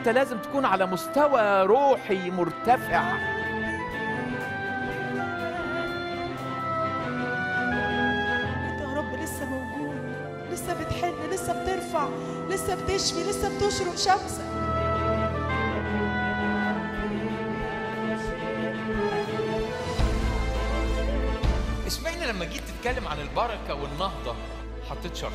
انت لازم تكون على مستوى روحي مرتفع انت يا رب لسه موجود لسه بتحن لسه بترفع لسه بتشفي لسه بتشرق شمسك اشمعنى لما جيت تتكلم عن البركه والنهضه حطيت شرط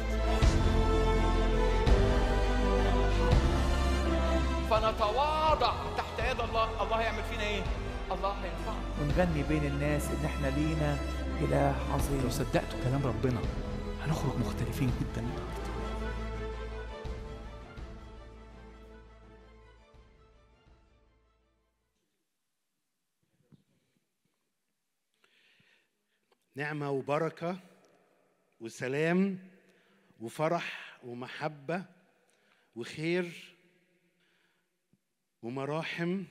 فنتواضع تحت يد الله الله هيعمل فينا ايه الله هينفعنا ونغني بين الناس ان احنا لينا اله عظيم لو صدقتوا كلام ربنا هنخرج مختلفين جدا النهارده نعمة وبركة وسلام وفرح ومحبة وخير ومراحم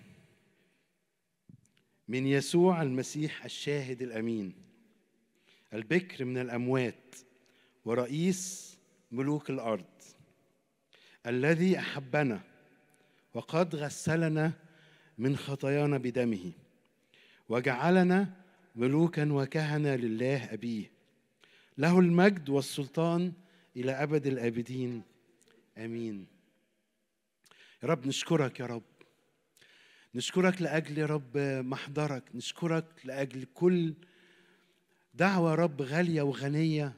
من يسوع المسيح الشاهد الأمين البكر من الأموات ورئيس ملوك الأرض الذي أحبنا وقد غسلنا من خطايانا بدمه وجعلنا ملوكا وكهنة لله أبيه له المجد والسلطان إلى أبد الآبدين آمين يا رب نشكرك يا رب نشكرك لأجل يا رب محضرك نشكرك لأجل كل دعوة يا رب غالية وغنية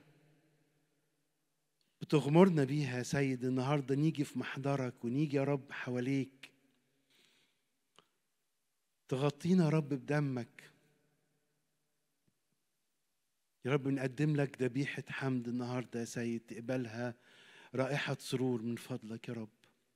بتغمرنا بيها يا سيد النهاردة نيجي في محضرك ونيجي يا رب حواليك تغطينا يا رب بدمك يا رب نقدم لك ذبيحة حمد النهاردة يا سيد تقبلها رائحة سرور من فضلك يا رب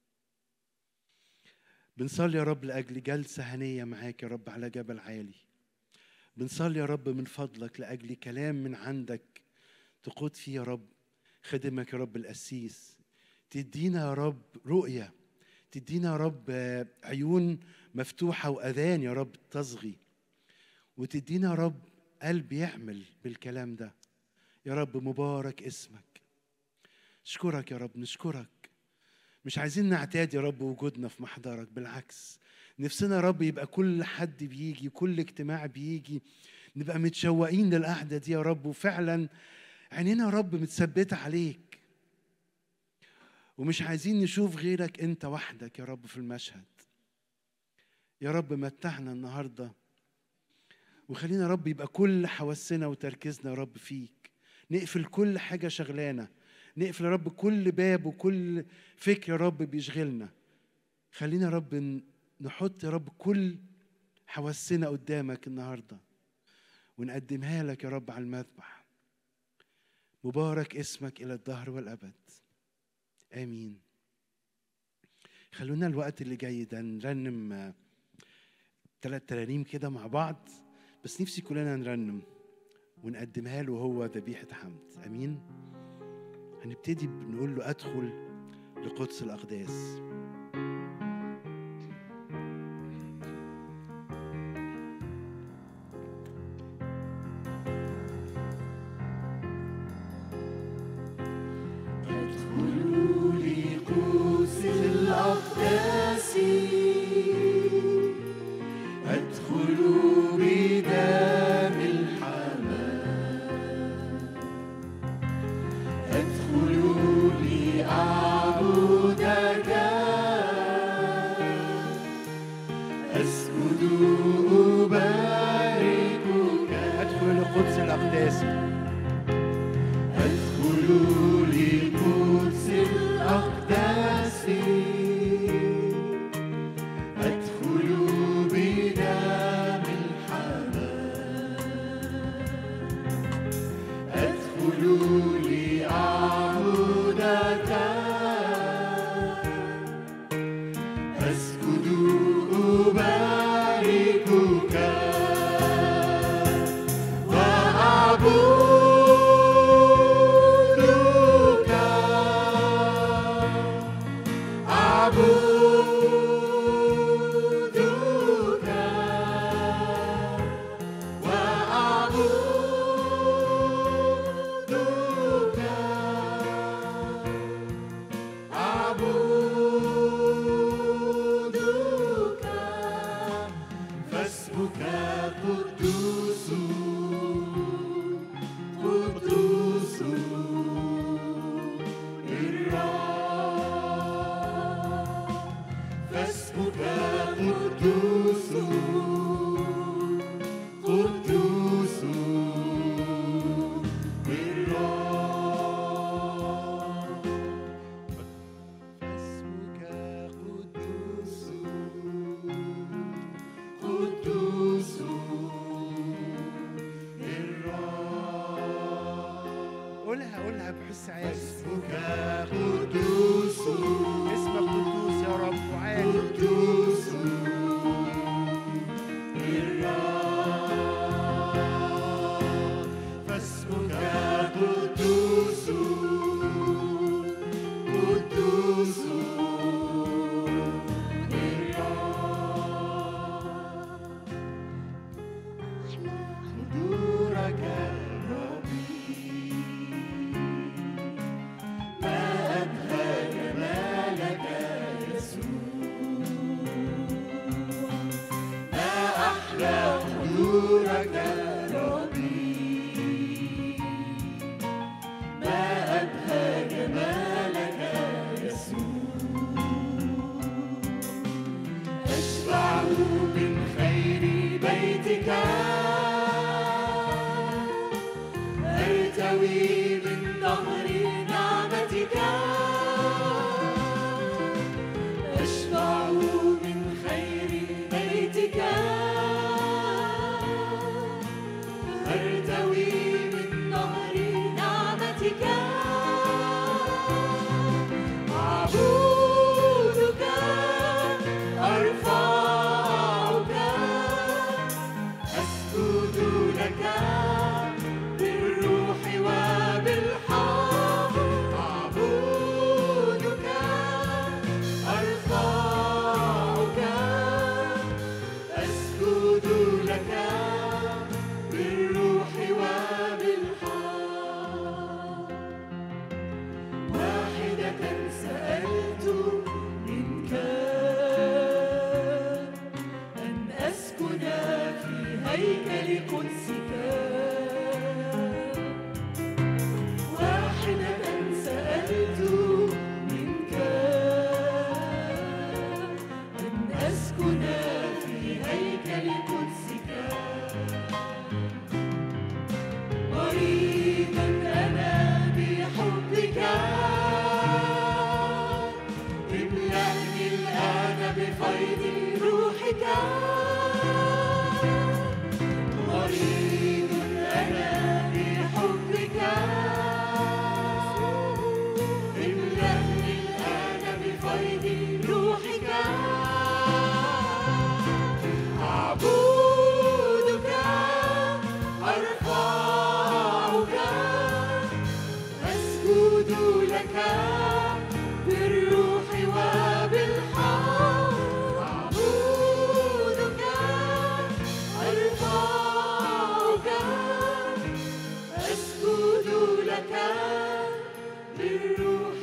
بنصلي يا رب لأجل جلسة هنية معاك يا رب على جبل عالي بنصلي يا رب من فضلك لأجل كلام من عندك تقود فيه يا رب خدمك يا رب القسيس تدينا يا رب رؤية تدينا يا رب عيون مفتوحة وأذان يا رب تصغي وتدينا يا رب قلب يعمل بالكلام ده يا رب مبارك اسمك اشكرك يا رب نشكرك مش عايزين نعتاد يا رب وجودنا في محضرك بالعكس نفسنا يا رب يبقى كل حد بيجي كل اجتماع بيجي نبقى متشوقين للقعدة دي يا رب وفعلا عينينا يا رب متثبتة عليك ومش عايزين نشوف غيرك انت وحدك يا رب في المشهد يا رب متعنا النهارده وخلينا يا رب يبقى كل حواسنا وتركيزنا يا رب فيك نقفل كل حاجة شغلانة نقفل يا رب كل باب وكل فكر يا رب بيشغلنا خلينا يا رب نحط يا رب كل حواسنا قدامك النهارده ونقدمها لك يا رب على المذبح مبارك اسمك إلى الدهر والأبد آمين خلونا الوقت اللي جاي ده نرنم ثلاث ترانيم كده مع بعض بس نفسي كلنا نرنم ونقدمها له هو ذبيحة حمد أمين هنبتدي بنقول له أدخل لقدس الأقداس ادخلوا لقدس الأقداس ادخلوا بدم الحمام ادخلوا لأعبدك أسجد أباركك أدخل لقدس الأقداس ادخلوا لقدس الأقداس ادخلوا بدم الحمام ادخلوا لأعبدك أسجد أباركك وأعبدك أعبدك وأعبدك قدوس قدوس الرب اسمك قدوس قدوس الرب قولها قولها بحس عالي اسمك قدوس اسمك قدوس يا رب وعالي قدوس الرب فاسمك قدوس قدوس حضورك ربي ما أبهى جمالك يسوع ما أحلى حضورك ربي ما أبهى جمالك يسوع أشبع من خير بيتك أرتوي من نهر نعمتك أشبع من خير بيتك أرتوي من نهر نعمتك أعبدك أرفعك أسجد لك بالروح وبالحق أعبدك أرفعك أسجد لك بالروح وبالحق واحدة سألت منك أن أسكن في هيكل قدسك واحدة سألت منك أن أسكن في هيكل قدسك مريضا أنا بحبك املأني الآن بفيض روحك مريض أنا بحبك املأني الآن بفيض روحك أعبدك أرفعك أسجد لك بالروح وبالحق أعبدك أرفعك أسجد لك بالروح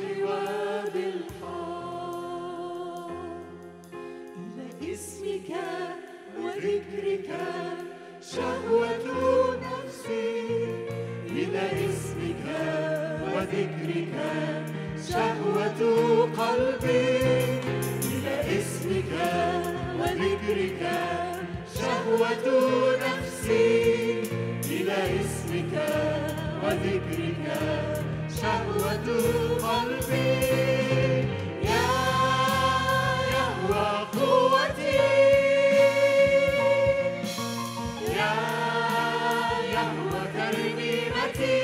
وبالحق إلى اسمك وذكرك شهوة نفسي إلى اسمك وذكرك شهوة قلبي إلى اسمك وذكرك شهوة نفسي إلى اسمك وذكرك شهوة قلبي يا يهوى قوتي يا يهوى ترنيمتي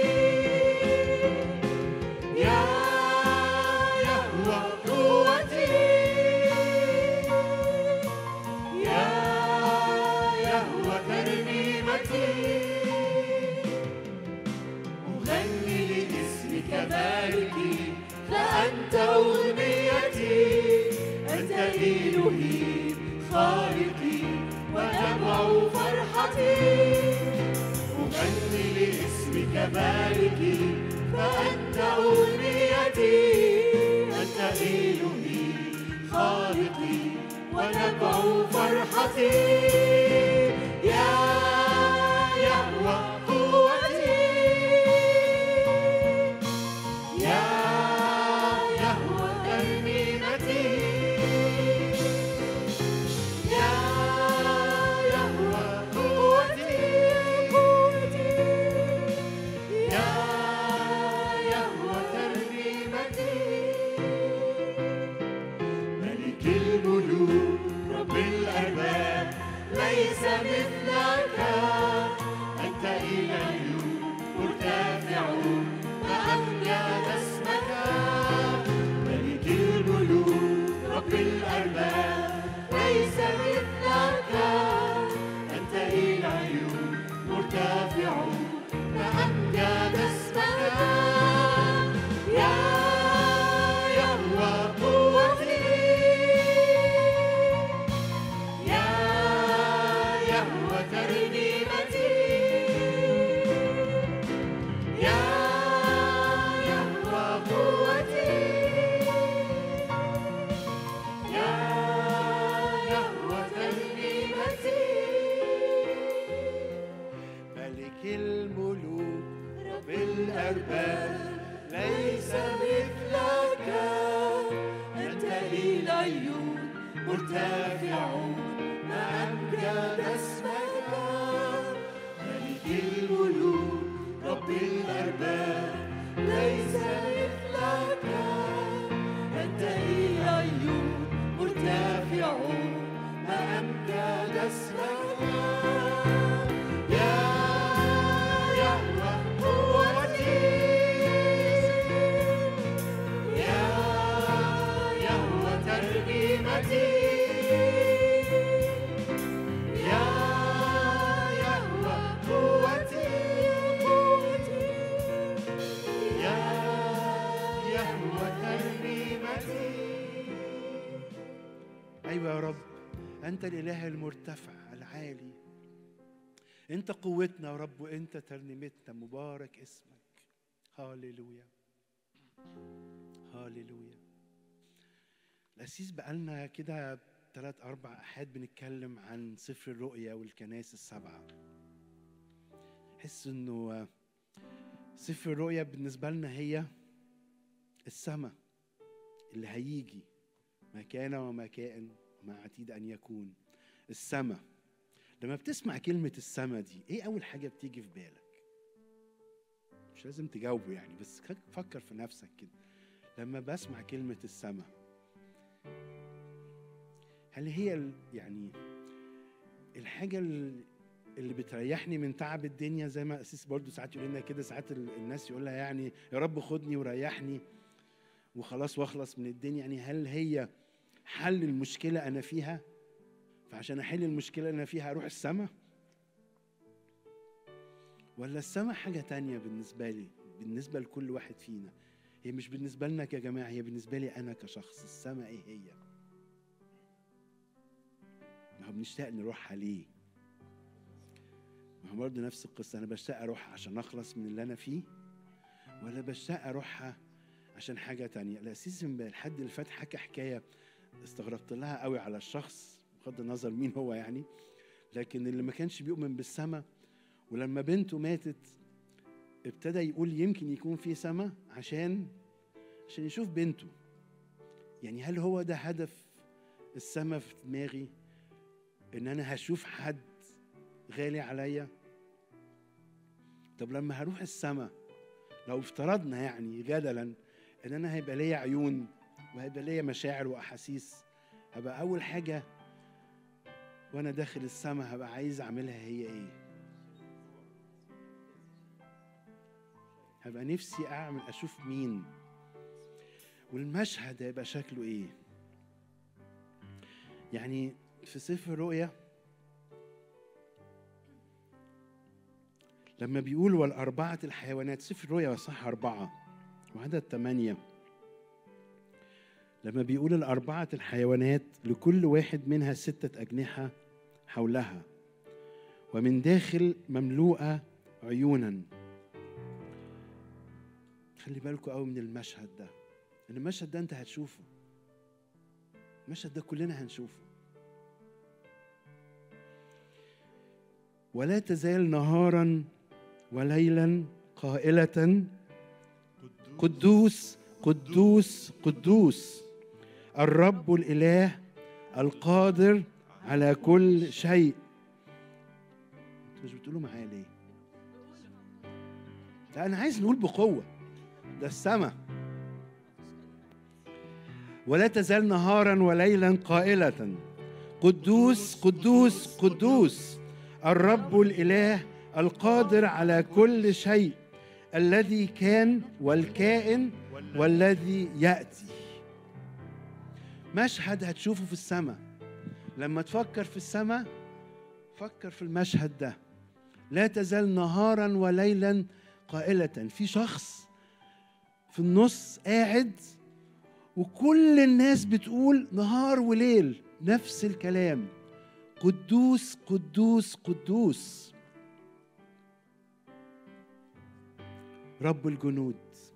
يا يهوى قوتي يا يهوى ترنيمتي أغني لاسمك باركي فأنت أغنيتي أنت إلهي خالقي ونبع فرحتي أغني لاسمك باركي فأنت أغنيتي أنت إلهي خالقي ونبع فرحتي يا يهوى قوتي يا يهوى ترنيمتي ليس مثلك أنت إلهي مرتفع وأمجد اسمك ملك الملوك رب الأرباب ليس مثلك أنت إلهي مرتفع وأمجد اسمك يا يهوى قوتي يا يهوى ترنيمتي يا يهوى قوتي يا يهوى ترنيمتي ملك الملوك رب الأرباب ليس مثلك أنت إلهي مرتفع ما أمجد اسمك ملك الملوك رب الأرباب ليس مثلك أنت إلهي مرتفع ما أمجد اسمك يا يهوى قوتي يا يهوى ترنيمتي يا يهوى قوتي يا يهوى ترنيمتي ايوه يا رب انت الاله المرتفع العالي انت قوتنا يا رب وانت ترنيمتنا مبارك اسمك هاليلويا هاليلويا الأسيس بقالنا كده ثلاث أربع أحاد بنتكلم عن سفر الرؤيا والكنائس السبعة حس إنه سفر الرؤيا بالنسبة لنا هي السماء اللي هيجي ما كان وما كائن وما عتيد أن يكون السماء لما بتسمع كلمة السماء دي إيه أول حاجة بتيجي في بالك؟ مش لازم تجاوبه يعني بس فكر في نفسك كده لما بسمع كلمة السماء هل هي ال- يعني الحاجة ال- اللي بتريحني من تعب الدنيا زي ما أسيس برضو ساعات يقول لنا كده ساعات ال- الناس يقولها يعني يا رب خدني وريحني وخلاص واخلص من الدنيا يعني هل هي حل المشكلة أنا فيها فعشان أحل المشكلة اللي أنا فيها أروح السماء ولا السماء حاجة تانية بالنسبة لي بالنسبة لكل واحد فينا هي مش بالنسبة لنا كجماعة هي بالنسبة لي أنا كشخص السماء إيه هي ما هو بنشتاق نروحها ليه ما هو برضه نفس القصة أنا بشتاق أروح عشان أخلص من اللي أنا فيه ولا بشتاق أروحها عشان حاجة تانية الأسيس الحد اللي فات حكى حكاية استغربت لها قوي على الشخص بغض النظر مين هو يعني لكن اللي ما كانش بيؤمن بالسماء ولما بنته ماتت ابتدى يقول يمكن يكون في سماء عشان عشان يشوف بنته يعني هل هو ده هدف السماء في دماغي ان انا هشوف حد غالي عليا طب لما هروح السماء لو افترضنا يعني جدلا ان انا هيبقى ليا عيون وهيبقى ليا مشاعر واحاسيس هبقى اول حاجه وانا داخل السماء هبقى عايز اعملها هي ايه هبقى نفسي اعمل اشوف مين والمشهد هيبقى شكله ايه يعني في سفر الرؤيا لما بيقول والأربعة الحيوانات سفر الرؤيا صح أربعة وعدد ثمانية لما بيقول الأربعة الحيوانات لكل واحد منها ستة أجنحة حولها ومن داخل مملوءة عيونا خلي بالكم قوي من المشهد ده ان المشهد ده انت هتشوفه المشهد ده كلنا هنشوفه ولا تزال نهارا وليلا قائلة قدوس قدوس قدوس الرب الإله القادر على كل شيء انتوا مش بتقولوا معايا ليه؟ لا أنا عايز نقول بقوة ده السماء ولا تزال نهارا وليلا قائلة قدوس قدوس قدوس الرب الاله القادر على كل شيء الذي كان والكائن والذي ياتي مشهد هتشوفه في السماء لما تفكر في السماء فكر في المشهد ده لا تزال نهارا وليلا قائلة في شخص في النص قاعد وكل الناس بتقول نهار وليل نفس الكلام قدوس قدوس قدوس رب الجنود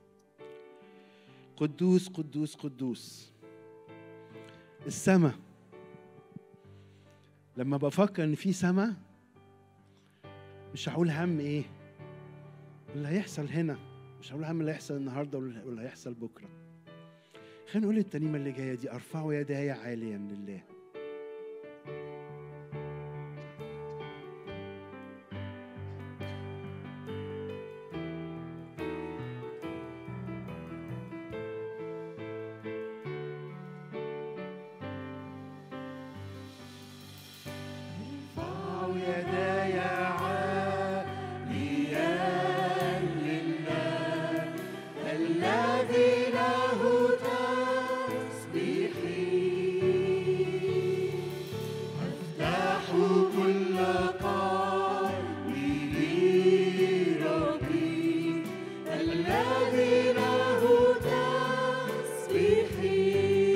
قدوس قدوس قدوس السماء لما بفكر ان في سماء مش هقول هم ايه اللي هيحصل هنا مش هقول هم اللي هيحصل النهارده واللي هيحصل بكره خلينا نقول الترنيمه اللي جايه دي ارفعوا يداي عاليا لله ارفعوا يداي عاليا لله الذي له تسبيحي افتح كل قلبي لربي الذي له تسبيحي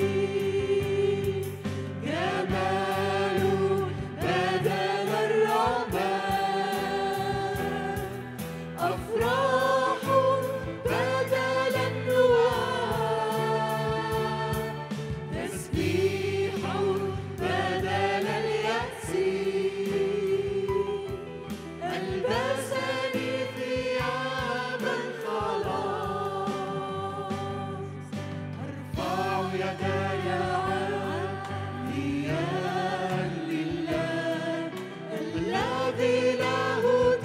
جمال بدل الرعبان أفراح بدل النوار تسبيح بدل اليأس ألبسني ثياب الخلاص أرفع يداي عاليا لله الذي له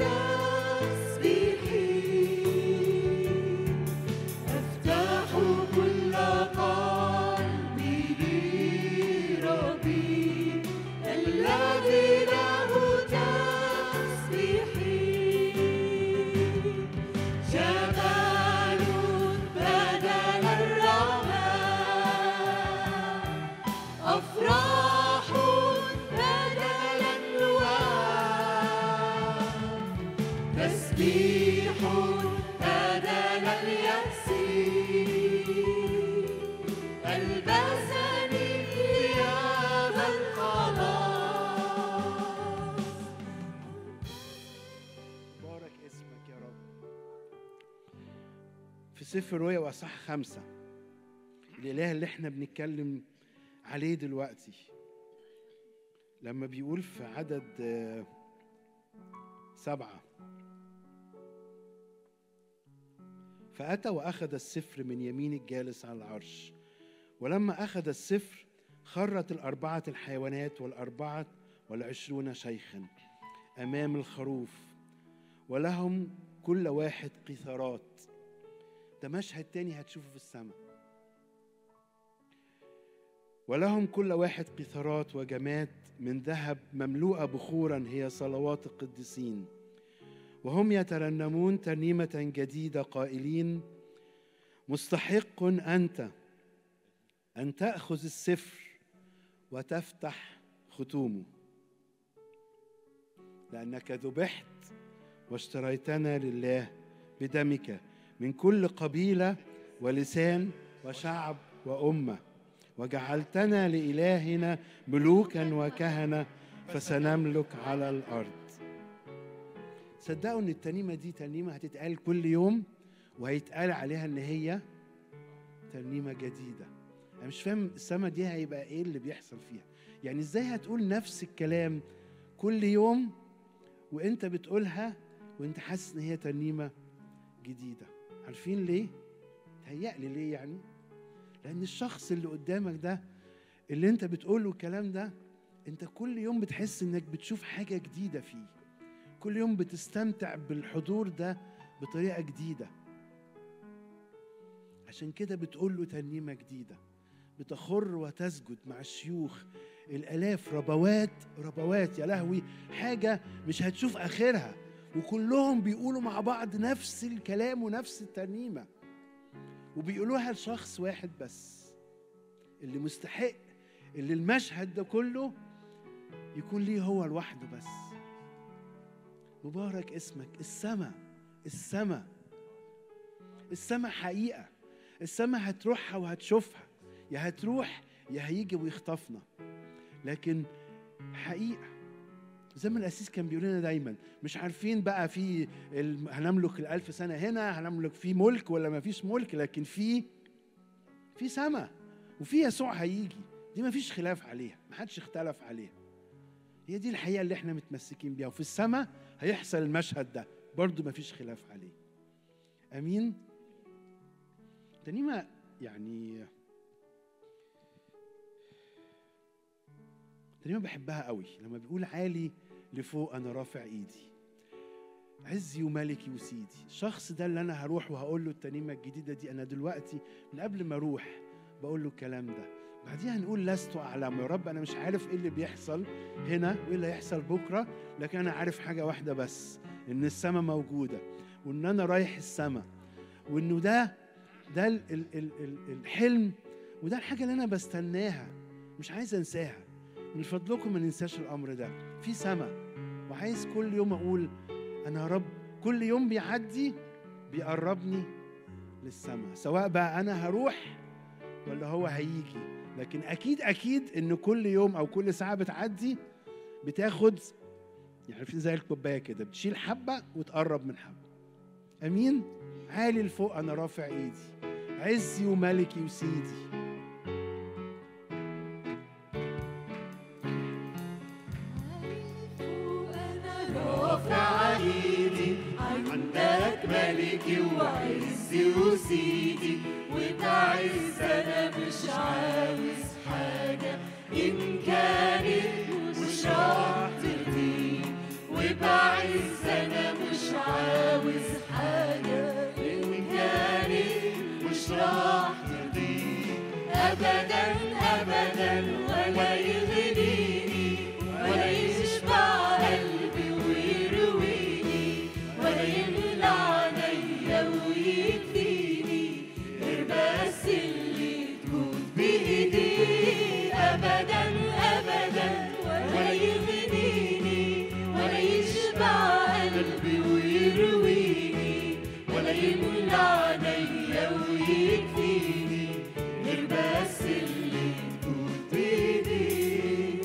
تسبيحي أفتح كل قلبي لربي الذي له تسبيحي جمال بدل الرعاة أفراح بدل النوار تسبيح بدل اليأس ألبسني ثياب الخلاص بارك اسمك يا رب في سفر رؤيا واصح خمسة الإله اللي احنا بنتكلم عليه دلوقتي لما بيقول في عدد آه، سبعة فأتى وأخذ السفر من يمين الجالس على العرش ولما أخذ السفر خرت الأربعة الحيوانات والأربعة والعشرون شيخا أمام الخروف ولهم كل واحد قيثارات ده مشهد تاني هتشوفه في السماء ولهم كل واحد قيثارات وجماد من ذهب مملوءة بخورا هي صلوات القديسين وهم يترنمون ترنيمة جديدة قائلين مستحق أنت أن تأخذ السفر وتفتح ختومه لأنك ذبحت واشتريتنا لله بدمك من كل قبيلة ولسان وشعب وأمة وجعلتنا لإلهنا ملوكا وكهنة فسنملك على الأرض صدقوا ان الترنيمه دي ترنيمه هتتقال كل يوم وهيتقال عليها ان هي ترنيمه جديده انا مش فاهم السما دي هيبقى ايه اللي بيحصل فيها يعني ازاي هتقول نفس الكلام كل يوم وانت بتقولها وانت حاسس ان هي ترنيمه جديده عارفين ليه تهيألي ليه يعني لان الشخص اللي قدامك ده اللي انت بتقوله الكلام ده انت كل يوم بتحس انك بتشوف حاجه جديده فيه كل يوم بتستمتع بالحضور ده بطريقه جديده عشان كده بتقول له ترنيمه جديده بتخر وتسجد مع الشيوخ الالاف ربوات ربوات يا لهوي حاجه مش هتشوف اخرها وكلهم بيقولوا مع بعض نفس الكلام ونفس الترنيمه وبيقولوها لشخص واحد بس اللي مستحق اللي المشهد ده كله يكون ليه هو لوحده بس مبارك اسمك السما السما السما حقيقة السما هتروحها وهتشوفها يا هتروح يا هيجي ويخطفنا لكن حقيقة زي ما الأسيس كان بيقول لنا دايما مش عارفين بقى في ال- هنملك الألف سنة هنا هنملك في ملك ولا ما فيش ملك لكن في في سما وفي يسوع هيجي دي ما فيش خلاف عليها ما حدش اختلف عليها هي دي الحقيقة اللي احنا متمسكين بيها وفي السماء هيحصل المشهد ده برضو ما فيش خلاف عليه امين ترنيمة يعني ترنيمة بحبها قوي لما بيقول عالي لفوق انا رافع ايدي عزي وملكي وسيدي الشخص ده اللي انا هروح وهقول له الترنيمة الجديدة دي انا دلوقتي من قبل ما اروح بقول له الكلام ده بعديها نقول لست اعلم يا رب انا مش عارف ايه اللي بيحصل هنا وايه اللي هيحصل بكره لكن انا عارف حاجه واحده بس ان السماء موجوده وان انا رايح السماء وانه ده ده ال ال ال ال الحلم وده الحاجه اللي انا بستناها مش عايز انساها من فضلكم ما ننساش الامر ده في سماء وعايز كل يوم اقول انا يا رب كل يوم بيعدي بيقربني للسماء سواء بقى انا هروح ولا هو هيجي لكن اكيد اكيد ان كل يوم او كل ساعه بتعدي بتاخد يعني عارفين زي الكوبايه كده بتشيل حبه وتقرب من حبه امين عالي لفوق انا رافع ايدي عزي وملكي وسيدي رافع ايدي عندك ملكي وعزي وسيدي وبعز انا مش عاوز حاجة ان كانت مش راح ترضيك وبعز انا مش عاوز حاجة ان كانت مش راح ترضيك ابدا ابدا ولا يغنيني ولا يشبع قلبي ويرويني ولا يملى عينيا ويكفيني غير بس اللي تكون بايدي ابدا ابدا ولا يغنيني ولا يشبع قلبي ويرويني ولا يملى عينيا ويكفيني غير بس اللي تكون بايدي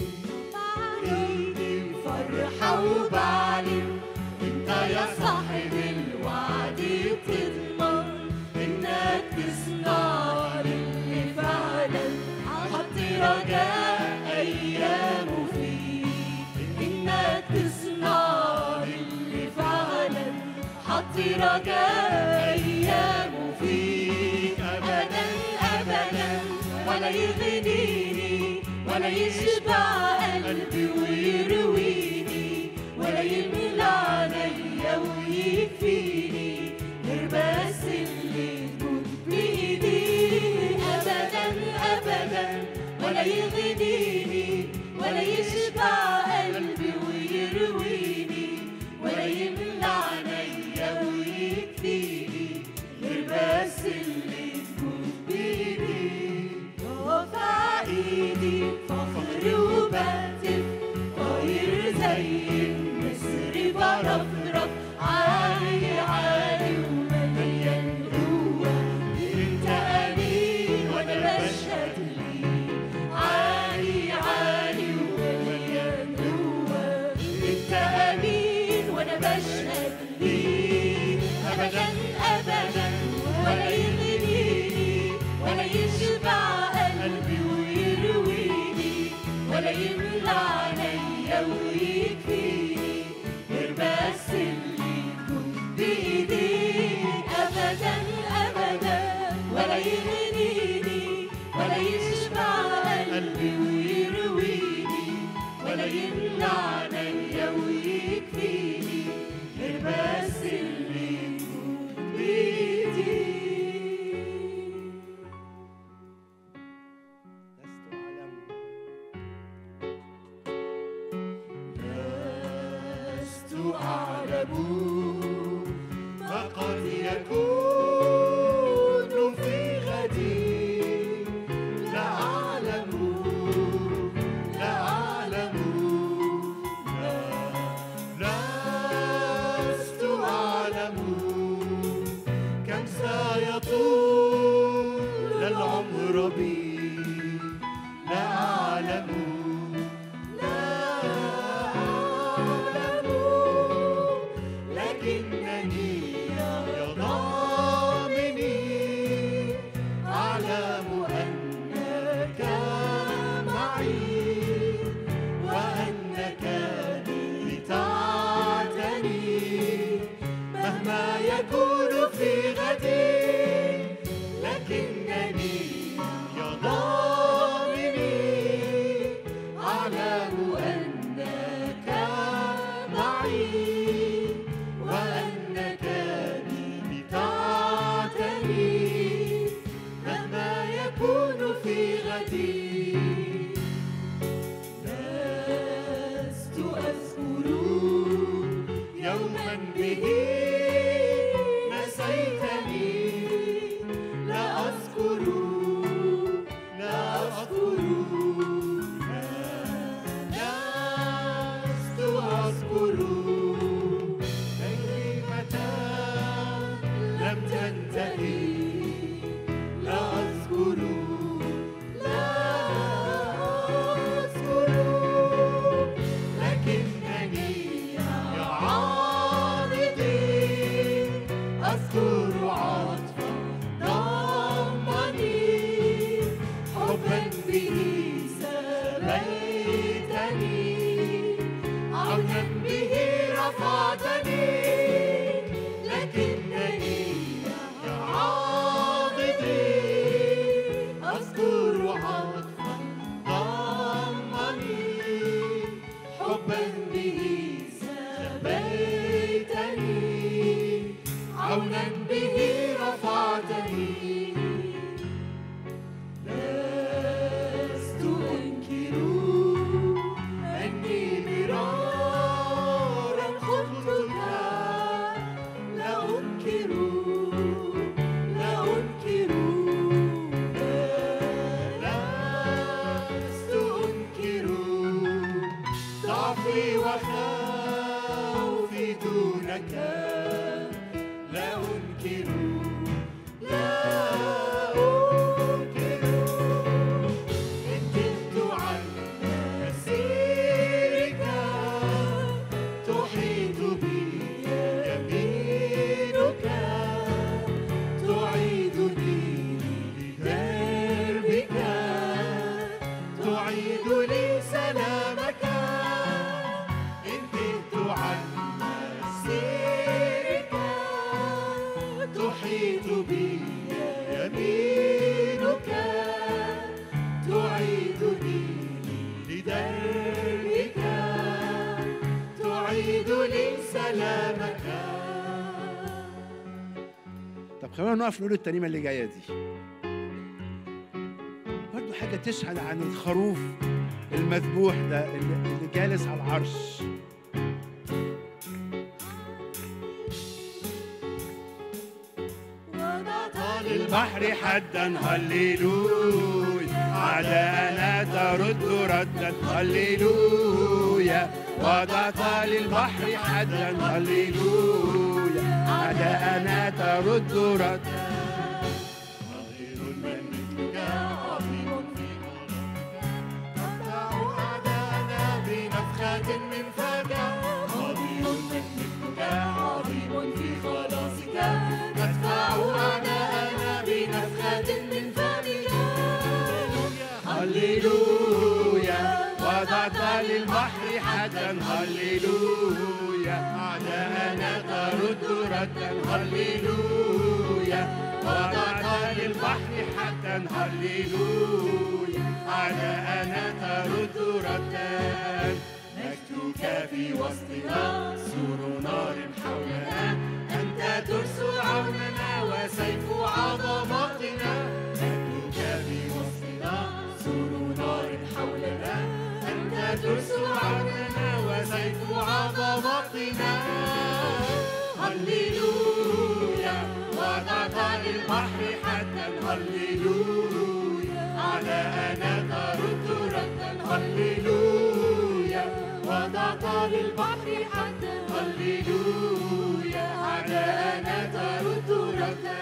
ايدي فرحة وبعلم انت يا صاحب الوعد تضمن انك تصنع اللي فعلا حط رجاء ايامه فيك انك تصنع اللي فعلا حط رجاء ايامه فيك ابدا ابدا ولا يغنيني ولا يشبع قلبي ويرويني ولا يملى عينيا ويكفيني غير بس اللي تكون بايدي ابدا ابدا ولا يغنيني ولا يشبع قلبي ويرويني ولا يملى عينيا ويكفيني غير بس اللي تكون بايدي رافع ايدي فخر وبهتف طاير زي النسر برفرف عالي عالي ومليان قوة انت امين وانا بشهد ليك عالي عالي ومليان قوة انت امين وانا بشهد ليك ابدا ابدا ولا يغنيني ولا يشبع قلبي ويرويني ولا يملى عينيا ويكفيني غير بس اللي يكون بايدي ابدا ابدا ولا يغنيني ولا يشبع أعلم ما قد يكون في غدي لا أعلم لا أعلم لا لست أعلم كم سيطول العمر بي لا أعلم لا أعلم لكنني يا ضامني أعلم أنك معي وأنك لتعتني مهما يكون في غدي لكنني يا ضامني أعلم أنك معي وأنك لتعتني مهما يكون في غدي لست أذكر يوما به نسيتني لا أذكر لا أذكر لا لست أذكر أي متى لم تنتهي لا أذكر لا أذكر لكنني يا عارضي أذكر عطفا ضمني حبا به سبيتني عونا به رفعتني لكنني يا عاضدي أذكر عطفا ضمني حبا به سبيتني عونا به رفعتني لست أنكر أني مرارا خذتك لا أنكر لا أنكر لست أنكر ضعفي وخوفي دونك لا أنكر لا أنكر إن كنت عن مسيرك تحيط بي يمينك تعيدني لدربك تعيد لي سلامك إن كنت عن مسيرك تحيط بي يمينك تعيدني لدربك تعيد لي سلامك طب خلينا نقف نقول الترنيمه اللي جايه دي برضو حاجه تشهد عن الخروف المذبوح ده اللي اللي جالس على العرش وضعت للبحر حدا هللويا أعداءنا ترد ردا هللويا وضعت للبحر حدا هللويا أعداءنا ترد ردا صغير من مثلك عظيم في تقطع أعداءنا بنفخة من فك خبير من مثلك عظيم في خلاصك تدفع أعداءنا بنفخة من فمك هللويا وضعت للبحر حدا هللويا أعداءنا ترد ردا هللويا وضعت للبحر حدا هللويا أعداءنا ترد ردا نجدك في وسطنا سور نار حولنا أنت ترس عوننا وسيف عظمتنا نجدك في وسطنا سور نار حولنا أنت ترس عوننا وسيف عظمتنا على أنا ترد ردا هللويا وضعت للبحر حدا هللويا على أنا ترد ردا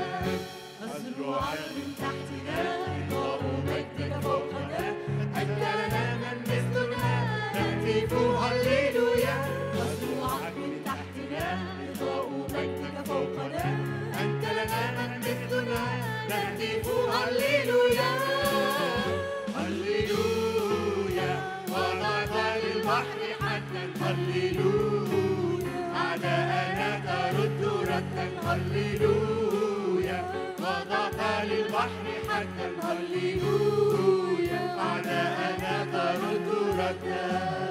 أزرعك من تحتنا إضاء مجدك فوقنا أنت لنا من مثلنا نهتف هللويا أزرعك من تحتنا إضاء مجدك فوقنا أنت لنا من مثلنا نهتف هللويا هللويا وضعت للبحر حدا هللويا على أنا ترد ردا هللويا وضعت للبحر حدا هللويا على أنا ترد ردا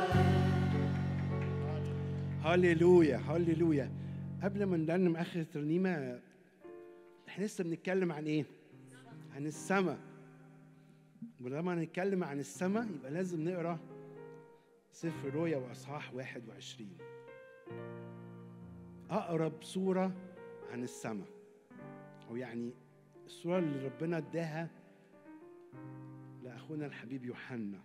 هللويا هللويا قبل ما نرنم اخر الترنيمه احنا لسه بنتكلم عن ايه؟ عن السماء ولما نتكلم عن السماء يبقى لازم نقرا سفر رؤيا واصحاح 21 اقرب صوره عن السماء او يعني الصوره اللي ربنا اداها لاخونا الحبيب يوحنا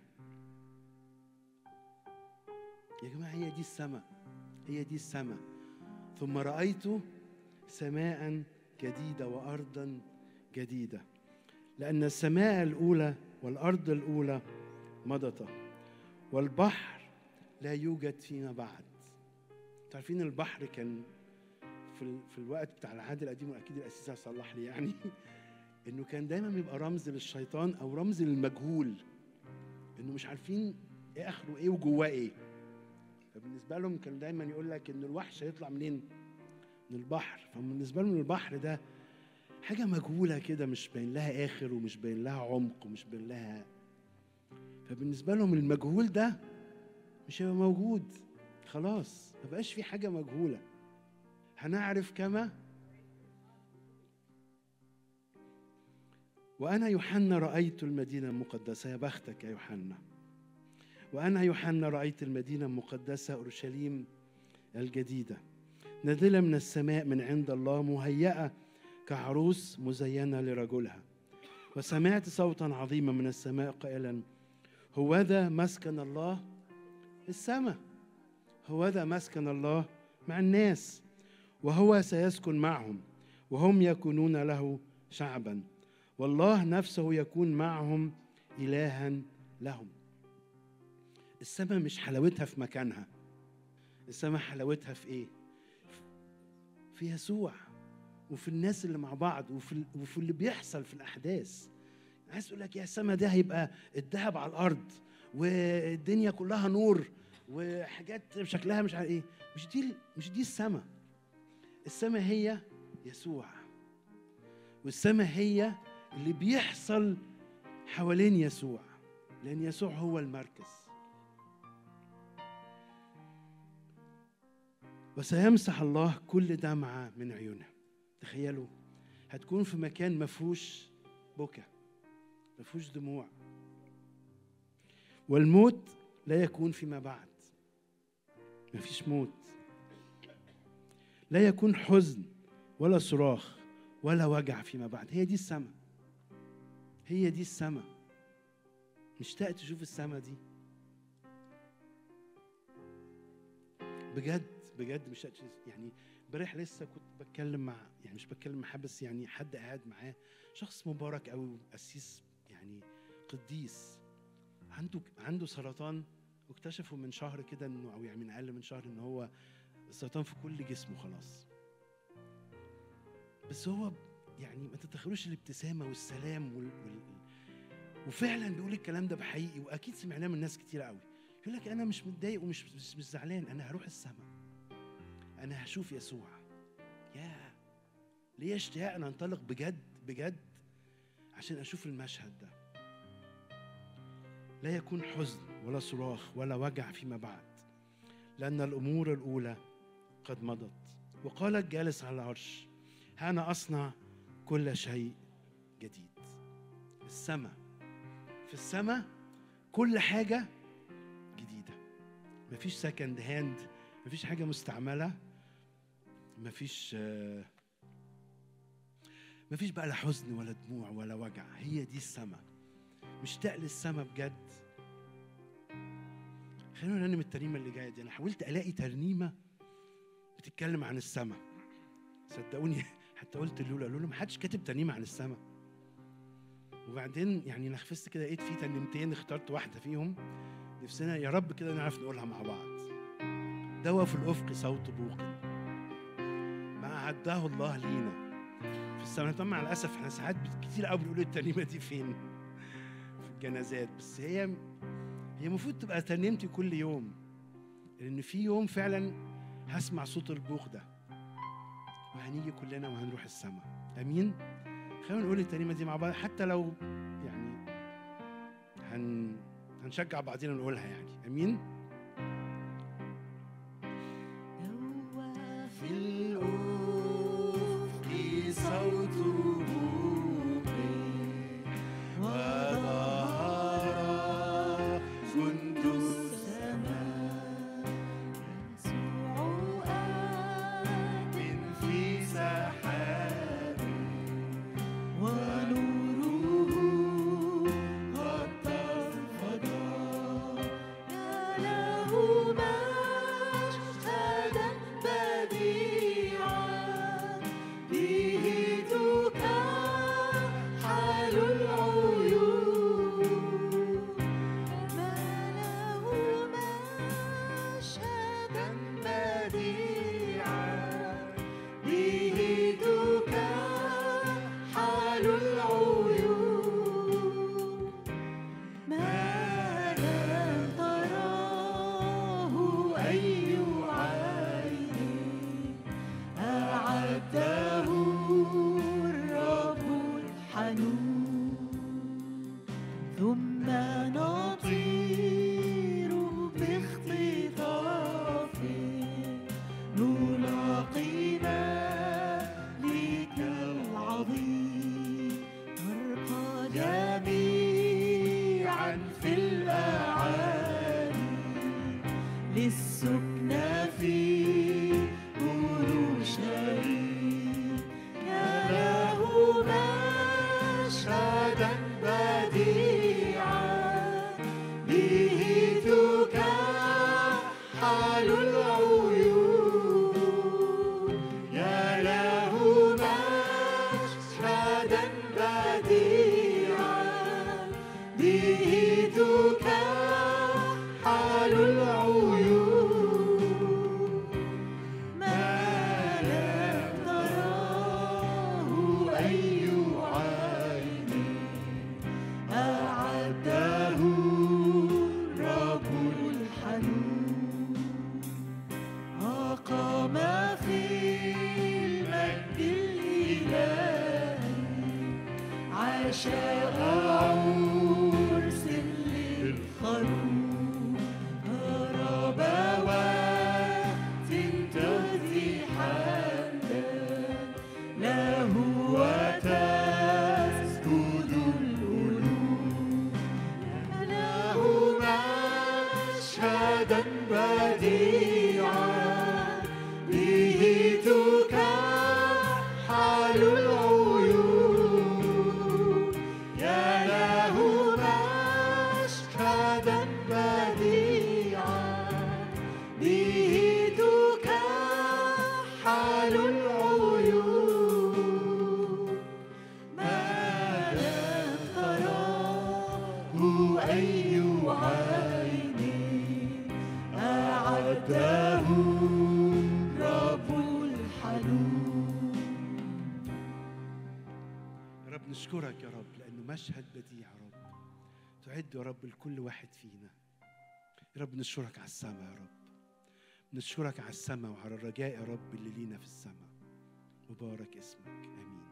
يا جماعه هي دي السماء هي دي السماء ثم رأيت سماء جديدة وأرضا جديدة لأن السماء الأولى والأرض الأولى مضت والبحر لا يوجد فيما بعد تعرفين البحر كان في, ال- في الوقت بتاع العهد القديم واكيد الاسيس هيصلح لي يعني انه كان دايما بيبقى رمز للشيطان او رمز للمجهول انه مش عارفين ايه اخره ايه وجواه ايه فبالنسبه لهم كان دايما يقول لك ان الوحش هيطلع منين؟ من البحر فبالنسبه لهم البحر ده حاجه مجهوله كده مش باين لها اخر ومش باين لها عمق ومش باين لها فبالنسبه لهم المجهول ده مش هيبقى موجود خلاص ما بقاش في حاجه مجهوله هنعرف كما وانا يوحنا رايت المدينه المقدسه يا بختك يا يوحنا وأنا يوحنا رأيت المدينة المقدسة أورشليم الجديدة نازلة من السماء من عند الله مهيئة كعروس مزينة لرجلها وسمعت صوتا عظيما من السماء قائلا هوذا مسكن الله في السماء هوذا مسكن الله مع الناس وهو سيسكن معهم وهم يكونون له شعبا والله نفسه يكون معهم إلها لهم السماء مش حلاوتها في مكانها السماء حلاوتها في ايه في يسوع وفي الناس اللي مع بعض وفي وفي اللي بيحصل في الاحداث عايز اقول لك يا السماء ده هيبقى الذهب على الارض والدنيا كلها نور وحاجات شكلها مش عارف ايه مش دي مش دي السماء السماء هي يسوع والسماء هي اللي بيحصل حوالين يسوع لان يسوع هو المركز وسيمسح الله كل دمعة من عيونها تخيلوا هتكون في مكان مفهوش بكى مفهوش دموع والموت لا يكون فيما بعد مفيش موت لا يكون حزن ولا صراخ ولا وجع فيما بعد هي دي السماء هي دي السماء مشتاق تشوف السماء دي بجد بجد مش يعني امبارح لسه كنت بتكلم مع يعني مش بتكلم مع حد بس يعني حد قاعد معاه شخص مبارك قوي قسيس يعني قديس عنده عنده سرطان واكتشفوا من شهر كده انه او يعني من اقل من شهر ان هو السرطان في كل جسمه خلاص بس هو يعني ما تتخيلوش الابتسامه والسلام وال, وال وفعلا بيقول الكلام ده بحقيقي واكيد سمعناه من ناس كتير قوي يقول لك انا مش متضايق ومش مش, مش زعلان انا هروح السماء انا هشوف يسوع يا ليه اشتياق ان انطلق بجد بجد عشان اشوف المشهد ده لا يكون حزن ولا صراخ ولا وجع فيما بعد لان الامور الاولى قد مضت وقال الجالس على العرش انا اصنع كل شيء جديد السماء في السماء كل حاجه جديده مفيش سكند هاند مفيش حاجه مستعمله مفيش آه، مفيش بقى لا حزن ولا دموع ولا وجع هي دي السماء مشتاق للسما بجد خلينا نرنم الترنيمه اللي جايه دي انا حاولت الاقي ترنيمه بتتكلم عن السما صدقوني حتى قلت لولا قالوا له ما حدش كاتب ترنيمه عن السما وبعدين يعني نخفزت كده لقيت في ترنيمتين اخترت واحده فيهم نفسنا يا رب كده نعرف نقولها مع بعض دوا في الافق صوت بوق ما اعده الله لينا في السماء طبعا مع الاسف احنا ساعات كتير قوي بنقول الترنيمه دي فين في الجنازات بس هي هي المفروض تبقى ترنيمتي كل يوم لان في يوم فعلا هسمع صوت البوق ده وهنيجي كلنا وهنروح السماء امين خلينا نقول الترنيمه دي مع بعض حتى لو يعني هن هنشجع بعضينا نقولها يعني امين في الأفق صوت بوق وظهر جند السماء يسوع آت في سحاب ونوره غطى الفضاء يا له مشهدا بديعا به تكحل العيون ما له مشهدا بديعا به تكحل العيون ما لم تراه أي عين أعده الرب الحنون ثم نطير باختطاف نلاقي مالك العظيم نرقى جميعا في الأعالي للسكنى في أورشليم يا له مشهدا بديعا به تكحل العيون يا له مشهدا بديعا به تكحل العيون ما لم تراه أي عين أعده الرب الحنون أقام في المجد الإلهي عشاء عرس للخروف هرب وقت تهدي حمدا له وتسجد القلوب له مشهدا بديعا به تكحل العيون يا له مشهدا بديعا به تكحل العيون ما لم تراه أي عين أعده رب الحنون يا رب نشكرك يا رب لانه مشهد بديع يا رب تعد يا رب لكل واحد فينا يا رب نشكرك على السماء يا رب نشكرك على السماء وعلى الرجاء يا رب اللي لينا في السماء مبارك اسمك امين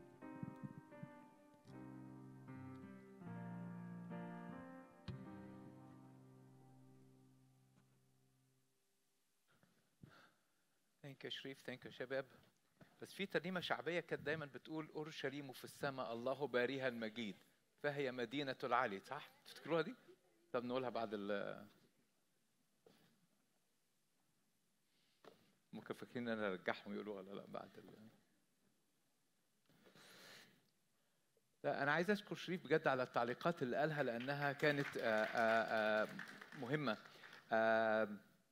ثانك يو شريف ثانك يو شباب بس في ترنيمه شعبيه كانت دايما بتقول اورشليم في السماء الله باريها المجيد فهي مدينه العلي صح تفتكروها دي طب نقولها بعد ال ممكن فاكرين ان انا ارجعهم يقولوا ولا لا بعد ال... لا، أنا عايز أشكر شريف بجد على التعليقات اللي قالها لأنها كانت آه، آه، آه، مهمة آه،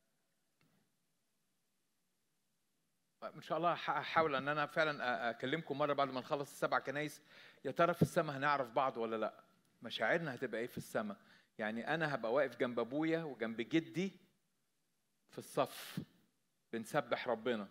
إن شاء الله ح- هحاول إن أنا فعلا أ- أكلمكم مرة بعد ما نخلص السبع كنايس يا ترى في السماء هنعرف بعض ولا لأ مشاعرنا هتبقى إيه في السماء يعني أنا هبقى واقف جنب أبويا وجنب جدي في الصف بنسبح ربنا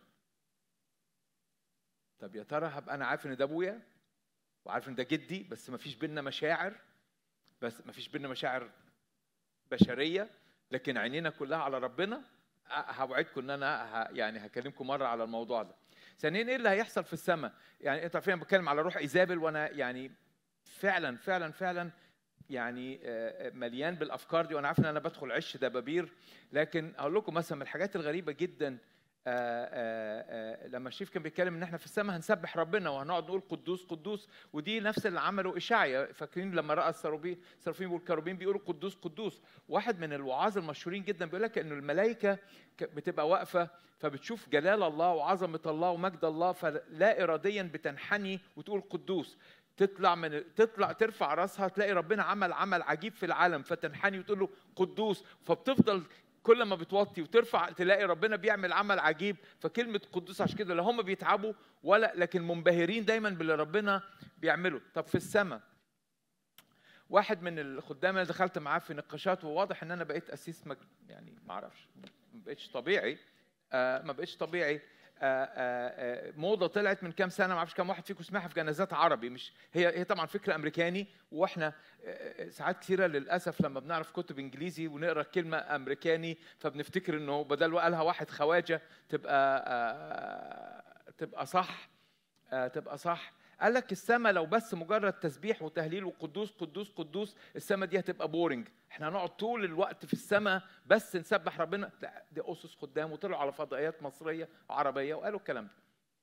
طب يا ترى هبقى أنا عارف إن ده أبويا وعارف ان ده جدي بس ما فيش بينا مشاعر بس ما فيش بينا مشاعر بشريه لكن عينينا كلها على ربنا أ- هوعدكم ان انا ه... يعني هكلمكم مره على الموضوع ده ثانيا ايه اللي هيحصل في السماء يعني انتوا عارفين أنا بتكلم على روح ايزابل وانا يعني فعلا فعلا فعلا يعني آه، آه، مليان بالافكار دي وانا عارف ان انا بدخل عش دبابير لكن اقول لكم مثلا من الحاجات الغريبه جدا آه، آه، آه، لما الشيف كان بيتكلم ان احنا في السماء هنسبح ربنا وهنقعد نقول قدوس قدوس ودي نفس اللي عمله اشعيا فاكرين لما راى السروبين السرافيم والكروبين بيقولوا قدوس قدوس واحد من الوعاظ المشهورين جدا بيقول لك انه الملائكه ك- بتبقى واقفه فبتشوف جلال الله وعظمه الله ومجد الله فلا اراديا بتنحني وتقول قدوس تطلع من تطلع ترفع راسها تلاقي ربنا عمل عمل عجيب في العالم فتنحني وتقول له قدوس فبتفضل كل ما بتوطي وترفع تلاقي ربنا بيعمل عمل عجيب فكلمة قدوس عشان كده لا هم بيتعبوا ولا لكن منبهرين دايما باللي ربنا بيعمله طب في السماء واحد من الخدام اللي دخلت معاه في نقاشات وواضح ان انا بقيت اسيس مج... يعني ما اعرفش ما بقتش طبيعي آه ما بقتش طبيعي آه آه آه موضه طلعت من كام سنه ما اعرفش كام واحد فيكم سمعها في جنازات عربي مش هي هي طبعا فكره امريكاني واحنا آه، ساعات كثيره للاسف لما بنعرف كتب انجليزي ونقرا كلمه امريكاني فبنفتكر انه بدل ما قالها واحد خواجه تبقى آه تبقى صح آه تبقى صح قال لك السماء لو بس مجرد تسبيح وتهليل وقدوس قدوس قدوس السماء دي هتبقى بورنج احنا هنقعد طول الوقت في السماء بس نسبح ربنا لا دي اسس خدام وطلعوا على فضائيات مصريه وعربيه وقالوا الكلام ده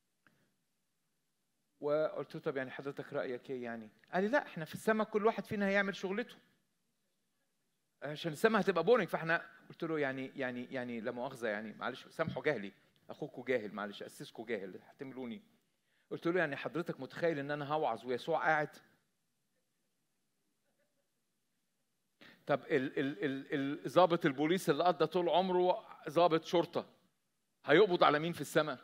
وقلت له طب يعني حضرتك رايك ايه يعني قال لي لا احنا في السماء كل واحد فينا هيعمل شغلته عشان السماء هتبقى بورنج فاحنا قلت له يعني يعني يعني لا مؤاخذه يعني معلش سامحوا جهلي اخوكوا جاهل معلش اسسكوا جاهل هتملوني قلت له يعني حضرتك متخيل ان انا هوعظ ويسوع قاعد طب ال ال ال ال ضابط البوليس اللي قضى طول عمره ضابط شرطه هيقبض على مين في السماء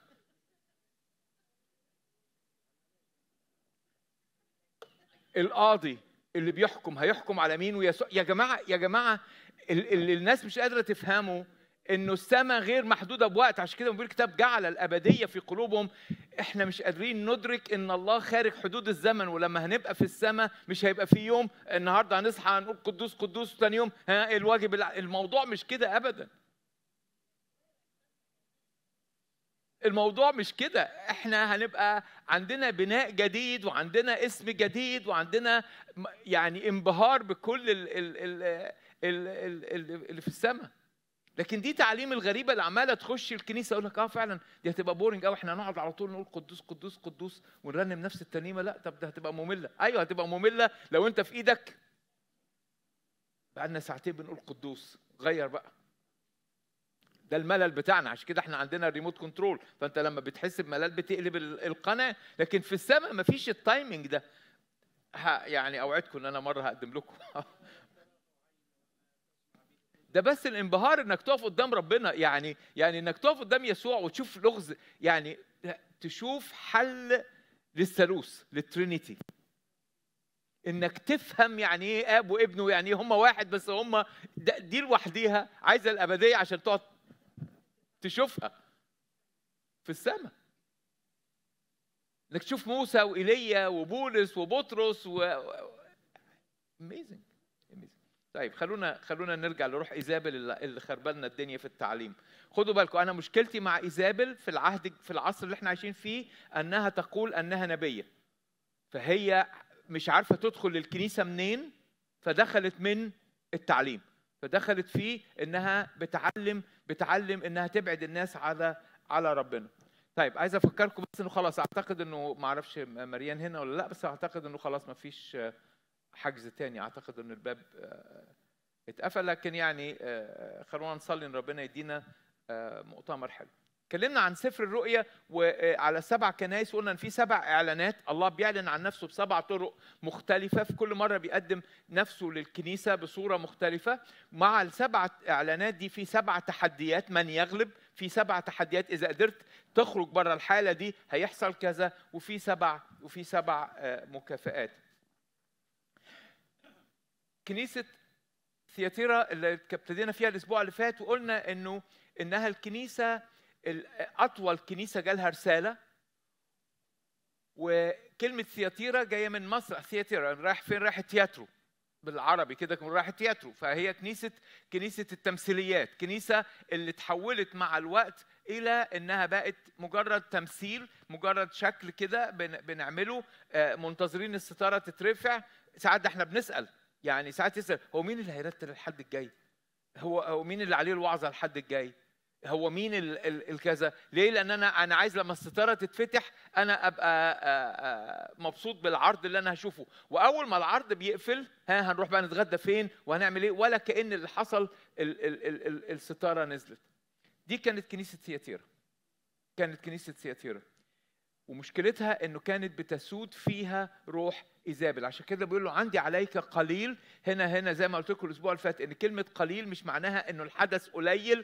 القاضي اللي بيحكم هيحكم على مين ويسوع يا جماعه يا جماعه ال- اللي الناس مش قادره تفهمه انه السماء غير محدوده بوقت عشان كده بيقول الكتاب جعل الابديه في قلوبهم احنا مش قادرين ندرك ان الله خارج حدود الزمن ولما هنبقى في السماء مش هيبقى في يوم النهارده هنصحى هنقول قدوس قدوس وثاني يوم ها الواجب الع- الموضوع مش كده ابدا الموضوع مش كده احنا هنبقى عندنا بناء جديد وعندنا اسم جديد وعندنا م- يعني انبهار بكل ال ال ال ال ال ال اللي في السماء لكن دي تعليم الغريبه اللي عماله تخش الكنيسه اقول لك اه فعلا دي هتبقى بورنج قوي احنا هنقعد على طول نقول قدوس قدوس قدوس ونرنم نفس الترنيمه لا طب ده هتبقى ممله ايوه هتبقى ممله لو انت في ايدك بقالنا ساعتين بنقول قدوس غير بقى ده الملل بتاعنا عشان كده احنا عندنا الريموت كنترول فانت لما بتحس بملل بتقلب ال- القناه لكن في السماء مفيش التايمنج ده ه- يعني اوعدكم ان انا مره هقدم لكم ده بس الانبهار انك تقف قدام ربنا يعني يعني انك تقف قدام يسوع وتشوف لغز يعني تشوف حل للثالوث للترينيتي انك تفهم يعني ايه اب وابن ويعني ايه هم واحد بس هم دي لوحديها عايزه الابديه عشان تقعد تشوفها في السماء انك تشوف موسى وايليا وبولس وبطرس و اميزنج طيب خلونا خلونا نرجع لروح ايزابل اللي اللي خربلنا الدنيا في التعليم خدوا بالكم انا مشكلتي مع ايزابل في العهد في العصر اللي احنا عايشين فيه انها تقول انها نبيه فهي مش عارفه تدخل للكنيسه منين فدخلت من التعليم فدخلت فيه انها بتعلم بتعلم انها تبعد الناس على على ربنا طيب عايز افكركم بس انه خلاص اعتقد انه ما اعرفش مريان هنا ولا لا بس اعتقد انه خلاص ما فيش حجز تاني اعتقد ان الباب آه، اتقفل لكن يعني آه، خلونا نصلي ان ربنا يدينا آه، مؤتمر حلو اتكلمنا عن سفر الرؤيا وعلى سبع كنائس وقلنا ان في سبع اعلانات الله بيعلن عن نفسه بسبع طرق مختلفه في كل مره بيقدم نفسه للكنيسه بصوره مختلفه مع السبع اعلانات دي في سبع تحديات من يغلب في سبع تحديات اذا قدرت تخرج بره الحاله دي هيحصل كذا وفي سبع وفي سبع آه، مكافآت كنيسه ثياتيرا اللي ابتدينا فيها الاسبوع اللي فات وقلنا انه انها الكنيسه ال- اطول كنيسه جالها رساله وكلمه ثياتيرا جايه من مصر ثياتيرا رايح فين رايح تياترو بالعربي كده كان رايح تياترو فهي كنيسه كنيسه التمثيليات كنيسه اللي تحولت مع الوقت الى انها بقت مجرد تمثيل مجرد شكل كده بن- بنعمله آه، منتظرين الستاره تترفع ساعات ده احنا بنسال يعني ساعات يسال هو مين اللي هيرتل الحد الجاي هو هو مين اللي عليه الوعظه الحد الجاي هو مين ال- ال- الكذا ليه لان انا انا عايز لما الستاره تتفتح انا ابقى آه، آه، مبسوط بالعرض اللي انا هشوفه واول ما العرض بيقفل ها هنروح بقى نتغدى فين وهنعمل ايه ولا كان اللي حصل ال ال ال ال الستاره نزلت دي كانت كنيسه ثياتيرا كانت كنيسه ثياتيرا ومشكلتها انه كانت بتسود فيها روح ايزابل عشان كده بيقول له عندي عليك قليل هنا هنا زي ما قلت لكم الاسبوع اللي فات ان كلمه قليل مش معناها انه الحدث قليل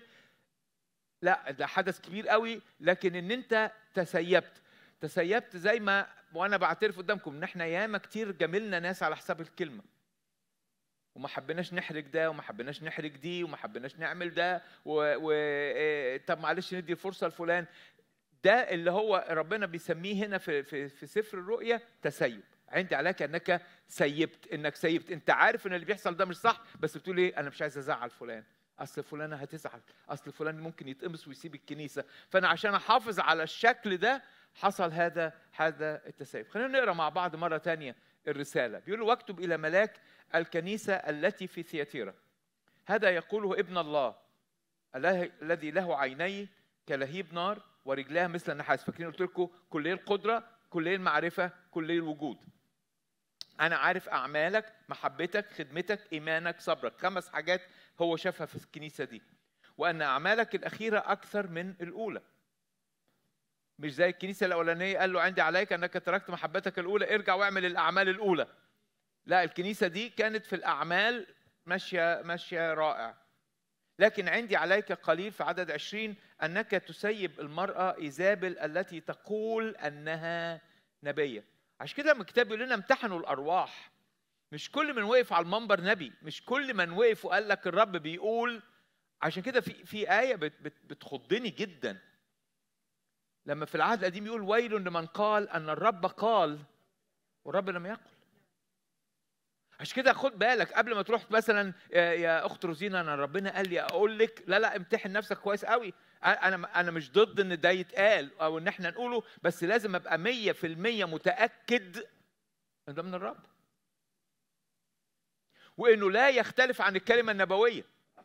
لا ده حدث كبير قوي لكن ان انت تسيبت تسيبت زي ما وانا بعترف قدامكم ان احنا ياما كتير جاملنا ناس على حساب الكلمه وما حبيناش نحرج ده وما حبيناش نحرج دي وما حبيناش نعمل ده و... و... إيه، طب معلش ندي الفرصه لفلان ده اللي هو ربنا بيسميه هنا في في في سفر الرؤيا تسيب عندي عليك انك سيبت انك سيبت انت عارف ان اللي بيحصل ده مش صح بس بتقول ايه انا مش عايز ازعل فلان اصل فلانه هتزعل اصل فلان ممكن يتقمص ويسيب الكنيسه فانا عشان احافظ على الشكل ده حصل هذا هذا التسيب خلينا نقرا مع بعض مره تانية الرساله بيقول له واكتب الى ملاك الكنيسه التي في ثياتيرا هذا يقوله ابن الله الله الذي له عيني كلهيب نار ورجلها مثل النحاس فاكرين قلت لكم كليه القدره كليه المعرفه كليه الوجود انا عارف اعمالك محبتك خدمتك ايمانك صبرك خمس حاجات هو شافها في الكنيسه دي وان اعمالك الاخيره اكثر من الاولى مش زي الكنيسه الاولانيه قال له عندي عليك انك تركت محبتك الاولى ارجع واعمل الاعمال الاولى لا الكنيسه دي كانت في الاعمال ماشيه ماشيه رائع لكن عندي عليك قليل في عدد عشرين أنك تسيب المرأة إيزابل التي تقول أنها نبية عشان كده لما الكتاب بيقول لنا امتحنوا الأرواح مش كل من وقف على المنبر نبي مش كل من وقف وقال لك الرب بيقول عشان كده في في آية بت بت بتخضني جدا لما في العهد القديم يقول ويل لمن قال أن الرب قال والرب لم يقل عشان كده خد بالك قبل ما تروح مثلا يا- يا اخت روزينا انا ربنا قال لي اقول لك لا لا امتحن نفسك كويس قوي انا انا مش ضد ان ده يتقال او ان احنا نقوله بس لازم ابقى 100% متاكد ان ده من الرب وانه لا يختلف عن الكلمه النبويه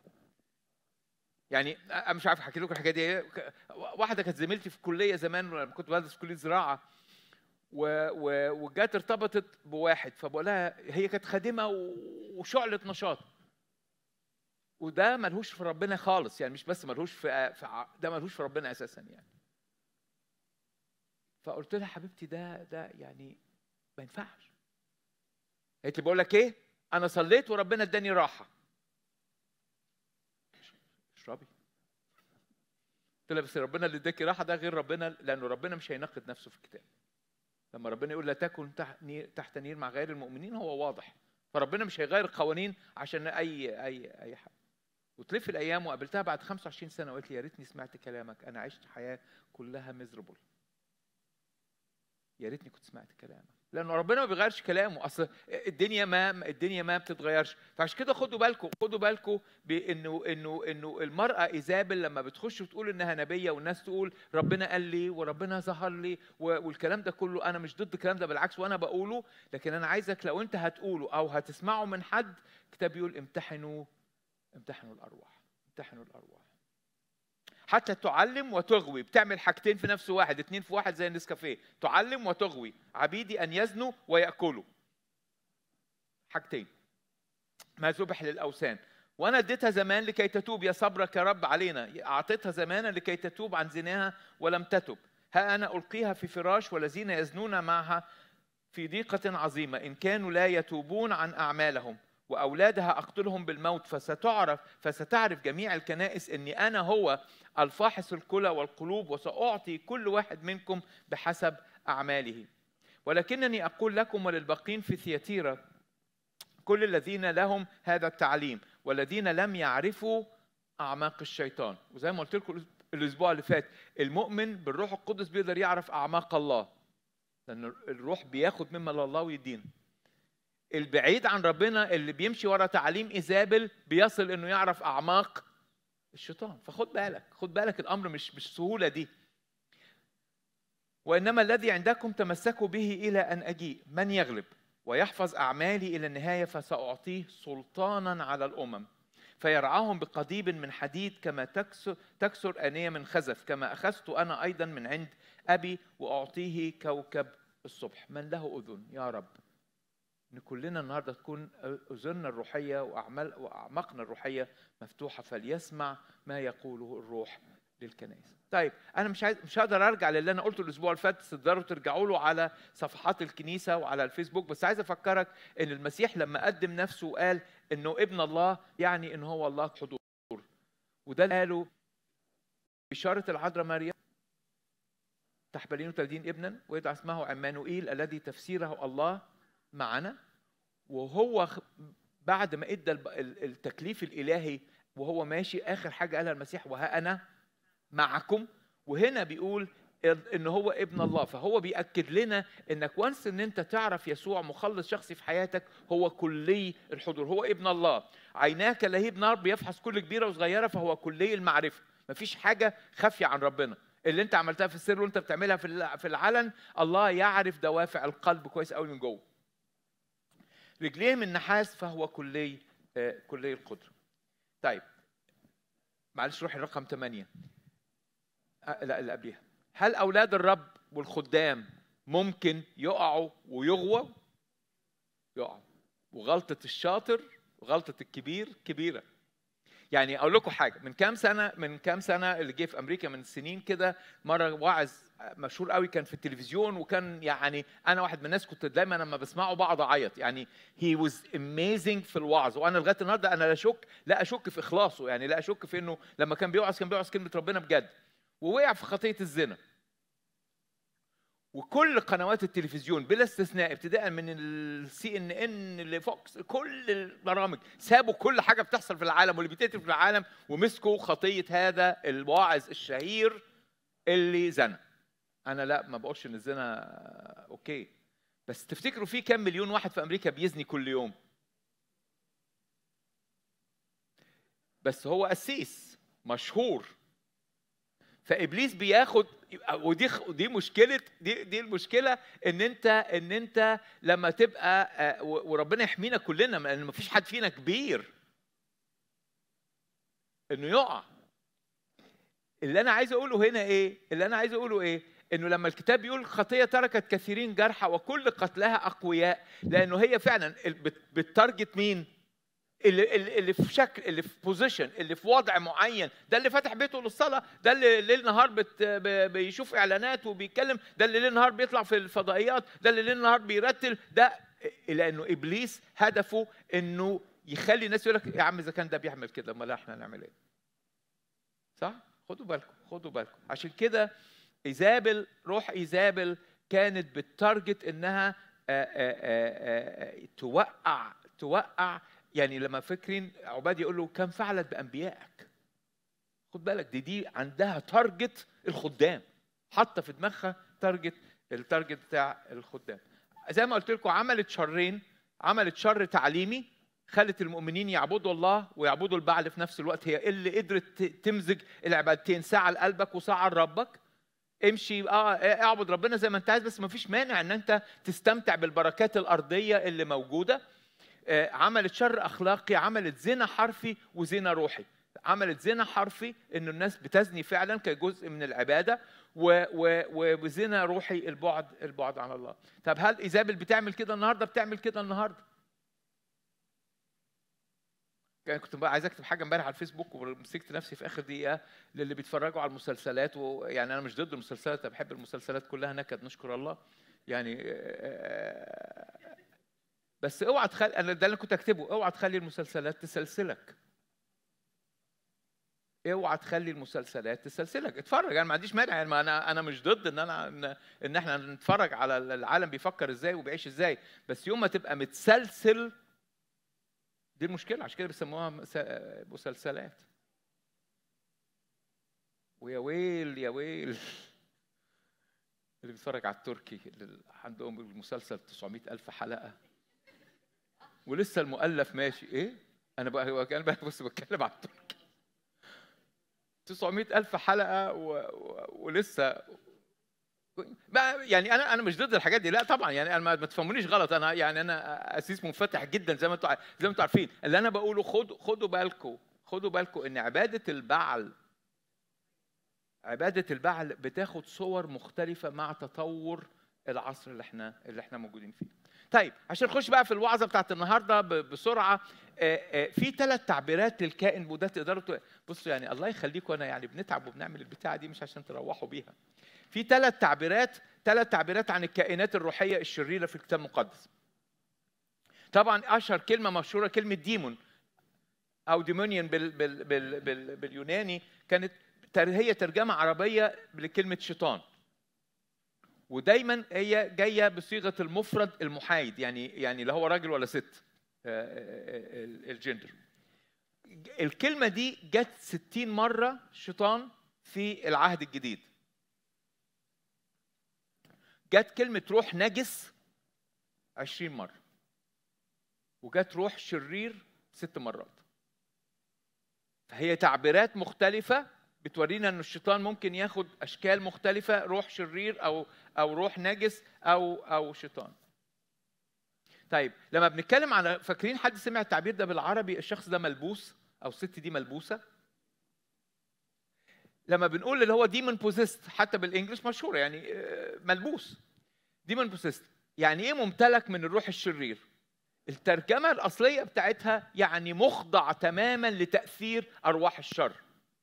يعني انا مش عارف احكي لكم الحكايه دي إيه. واحده كانت زميلتي في الكليه زمان لما كنت بدرس في كليه زراعه و- و- وجات ارتبطت بواحد فبقول لها هي كانت خادمه و- وشعله نشاط وده ملهوش في ربنا خالص يعني مش بس ملهوش في, في ع- ده ملهوش في ربنا اساسا يعني فقلت لها حبيبتي ده ده يعني ما ينفعش قالت لي بقول لك ايه انا صليت وربنا اداني راحه اشربي قلت لها بس ربنا اللي اداكي راحه ده غير ربنا لانه ربنا مش هينقد نفسه في الكتاب لما ربنا يقول لا تكن تحت نير, تحت نير مع غير المؤمنين هو واضح فربنا مش هيغير القوانين عشان اي اي اي حاجه وتلف الايام وقابلتها بعد 25 سنه وقالت لي يا ريتني سمعت كلامك انا عشت حياه كلها مزربل يا ريتني كنت سمعت كلامك لانه ربنا ما بيغيرش كلامه اصل الدنيا ما الدنيا ما بتتغيرش فعشان كده خدوا بالكم خدوا بالكم بانه انه انه المراه ايزابل لما بتخش وتقول انها نبيه والناس تقول ربنا قال لي وربنا ظهر لي و- والكلام ده كله انا مش ضد الكلام ده بالعكس وانا بقوله لكن انا عايزك لو انت هتقوله او هتسمعه من حد الكتاب بيقول امتحنوا امتحنوا الارواح امتحنوا الارواح حتى تعلم وتغوي بتعمل حاجتين في نفس واحد اتنين في واحد زي النسكافيه تعلم وتغوي عبيدي ان يزنوا وياكلوا حاجتين ما ذبح للاوثان وانا اديتها زمان لكي تتوب يا صبرك يا رب علينا اعطيتها زمانا لكي تتوب عن زناها ولم تتب ها انا القيها في فراش والذين يزنون معها في ضيقة عظيمة إن كانوا لا يتوبون عن أعمالهم وأولادها أقتلهم بالموت فستعرف فستعرف جميع الكنائس أني أنا هو الفاحص الكلى والقلوب وسأعطي كل واحد منكم بحسب أعماله ولكنني أقول لكم وللباقين في ثياتيرا كل الذين لهم هذا التعليم والذين لم يعرفوا أعماق الشيطان وزي ما قلت لكم الأسبوع اللي فات المؤمن بالروح القدس بيقدر يعرف أعماق الله لأن الروح بياخد مما لله ويدينا البعيد عن ربنا اللي بيمشي ورا تعاليم ايزابل بيصل انه يعرف اعماق الشيطان فخد بالك خد بالك الامر مش مش سهوله دي وانما الذي عندكم تمسكوا به الى ان اجيء من يغلب ويحفظ اعمالي الى النهايه فساعطيه سلطانا على الامم فيرعاهم بقضيب من حديد كما تكسر, تكسر انيه من خزف كما اخذت انا ايضا من عند ابي واعطيه كوكب الصبح من له اذن يا رب ان كلنا النهارده تكون اذننا الروحيه واعمال واعماقنا الروحيه مفتوحه فليسمع ما يقوله الروح للكنائس. طيب انا مش عايز مش هقدر ارجع للي انا قلته الاسبوع اللي فات تقدروا ترجعوا له على صفحات الكنيسه وعلى الفيسبوك بس عايز افكرك ان المسيح لما قدم نفسه وقال انه ابن الله يعني ان هو الله حضور وده اللي قاله بشاره العذراء مريم تحبلين تلدين ابنا ويدعى اسمه عمانوئيل الذي تفسيره الله معنا وهو بعد ما ادى التكليف الالهي وهو ماشي اخر حاجه قالها المسيح وها انا معكم وهنا بيقول ان هو ابن الله فهو بياكد لنا انك وانس ان انت تعرف يسوع مخلص شخصي في حياتك هو كلي الحضور هو ابن الله عيناك لهيب نار بيفحص كل كبيره وصغيره فهو كلي المعرفه مفيش حاجه خافيه عن ربنا اللي انت عملتها في السر وانت بتعملها في العلن الله يعرف دوافع القلب كويس قوي من جوه رجليه من نحاس فهو كلي آه كلي القدرة طيب معلش روحي رقم ثمانية آه لا اللي قبليها هل أولاد الرب والخدام ممكن يقعوا ويغووا يقعوا وغلطة الشاطر وغلطة الكبير كبيرة يعني اقول لكم حاجه من كام سنه من كام سنه اللي جه في امريكا من سنين كده مره واعظ مشهور قوي كان في التلفزيون وكان يعني انا واحد من الناس كنت دايما لما بسمعه بقعد اعيط يعني هي واز اميزنج في الوعظ وانا لغايه النهارده انا لا اشك لا اشك في اخلاصه يعني لا اشك في انه لما كان بيوعظ كان بيوعظ كلمه ربنا بجد ووقع في خطيه الزنا وكل قنوات التلفزيون بلا استثناء ابتداء من السي ان ان لفوكس كل البرامج سابوا كل حاجه بتحصل في العالم واللي بيتقتل في العالم ومسكوا خطيه هذا الواعظ الشهير اللي زنى انا لا ما بقولش ان الزنا اوكي بس تفتكروا في كام مليون واحد في امريكا بيزني كل يوم بس هو قسيس مشهور فابليس بياخد ودي ودي مشكله دي دي المشكله ان انت ان انت لما تبقى وربنا يحمينا كلنا لان ما فيش حد فينا كبير انه يقع اللي انا عايز اقوله هنا ايه اللي انا عايز اقوله ايه انه لما الكتاب بيقول خطيه تركت كثيرين جرحى وكل قتلها اقوياء لانه هي فعلا بتارجت مين اللي, اللي في شكل اللي في بوزيشن اللي في وضع معين ده اللي فاتح بيته للصلاه ده اللي ليل نهار بت بيشوف اعلانات وبيتكلم ده اللي ليل نهار بيطلع في الفضائيات ده اللي ليل نهار بيرتل ده لانه ابليس هدفه انه يخلي الناس يقول لك يا عم اذا كان ده بيعمل كده امال احنا نعمل ايه صح خدوا بالكم خدوا بالكم عشان كده ايزابل روح ايزابل كانت بتارجت انها آآ آآ آآ توقع توقع يعني لما فاكرين عباد يقول له كم فعلت بانبيائك خد بالك دي دي عندها تارجت الخدام حاطه في دماغها تارجت التارجت بتاع الخدام زي ما قلت لكم عملت شرين عملت شر تعليمي خلت المؤمنين يعبدوا الله ويعبدوا البعل في نفس الوقت هي اللي قدرت تمزج العبادتين ساعه لقلبك وساعه لربك امشي اه اعبد ربنا زي ما انت عايز بس ما فيش مانع ان انت تستمتع بالبركات الارضيه اللي موجوده عملت شر اخلاقي عملت زنا حرفي وزنا روحي عملت زنا حرفي ان الناس بتزني فعلا كجزء من العباده و و وزنا روحي البعد البعد عن الله طب هل ايزابل بتعمل كده النهارده بتعمل كده النهارده كان كنت بقى عايز اكتب حاجه امبارح على الفيسبوك ومسكت نفسي في اخر دقيقه للي بيتفرجوا على المسلسلات ويعني انا مش ضد المسلسلات انا بحب المسلسلات كلها نكد نشكر الله يعني آه، بس اوعى تخلي انا ده اللي كنت اكتبه اوعى تخلي المسلسلات تسلسلك اوعى تخلي المسلسلات تسلسلك اتفرج انا ما عنديش مانع يعني ما انا انا مش ضد ان انا ان, إن احنا نتفرج على العالم بيفكر ازاي وبيعيش ازاي بس يوم ما تبقى متسلسل دي المشكله عشان كده بيسموها مس- مسلسلات ويا ويل يا ويل اللي بيتفرج على التركي اللي عندهم المسلسل 900 ألف حلقة ولسه المؤلف ماشي إيه؟ أنا بقى هو كان بقى بص بتكلم على التركي 900 ألف حلقة و... و... ولسه بقى يعني انا انا مش ضد الحاجات دي لا طبعا يعني انا ما ما تفهمونيش غلط انا يعني انا اسيس منفتح جدا زي ما انتوا زي ما انتوا عارفين اللي انا بقوله خدوا خدوا بالكم خدوا بالكم ان عباده البعل عباده البعل بتاخد صور مختلفه مع تطور العصر اللي احنا اللي احنا موجودين فيه طيب عشان نخش بقى في الوعظه بتاعت النهارده ب- بسرعه آه، آه، في ثلاث تعبيرات للكائن وده تقدروا ت- بصوا يعني الله يخليكم انا يعني بنتعب وبنعمل البتاعه دي مش عشان تروحوا بيها في ثلاث تعبيرات ثلاث تعبيرات عن الكائنات الروحيه الشريره في الكتاب المقدس طبعا اشهر كلمه مشهوره كلمه ديمون او ديمونيان بال بال بال بال باليوناني كانت تر- هي ترجمه عربيه لكلمه شيطان ودايما هي جايه بصيغه المفرد المحايد يعني يعني لا هو راجل ولا ست آه، آه، آه، الجندر الكلمه دي جت 60 مره شيطان في العهد الجديد جت كلمة روح نجس عشرين مرة وجت روح شرير ست مرات فهي تعبيرات مختلفة بتورينا ان الشيطان ممكن ياخد اشكال مختلفة روح شرير او او روح نجس او او شيطان طيب لما بنتكلم على فاكرين حد سمع التعبير ده بالعربي الشخص ده ملبوس او الست دي ملبوسه لما بنقول اللي هو ديمون بوزيست حتى بالانجلش مشهوره يعني آه، ملبوس ديمون بوزيست يعني ايه ممتلك من الروح الشرير الترجمه الاصليه بتاعتها يعني مخضع تماما لتاثير ارواح الشر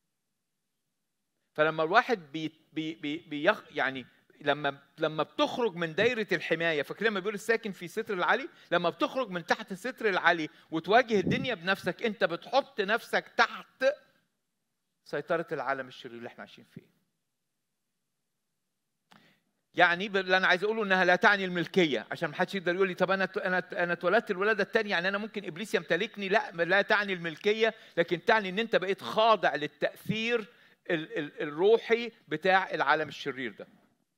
فلما الواحد بي بي بي بيخ يعني لما لما بتخرج من دايره الحمايه فاكرين لما بيقول الساكن في ستر العلي لما بتخرج من تحت ستر العلي وتواجه الدنيا بنفسك انت بتحط نفسك تحت سيطرة العالم الشرير اللي احنا عايشين فيه. يعني ب- اللي انا عايز اقوله انها لا تعني الملكيه عشان ما حدش يقدر يقول لي طب انا انا انا اتولدت الولاده الثانيه يعني انا ممكن ابليس يمتلكني لا لا تعني الملكيه لكن تعني ان انت بقيت خاضع للتاثير ال- ال- الروحي بتاع العالم الشرير ده.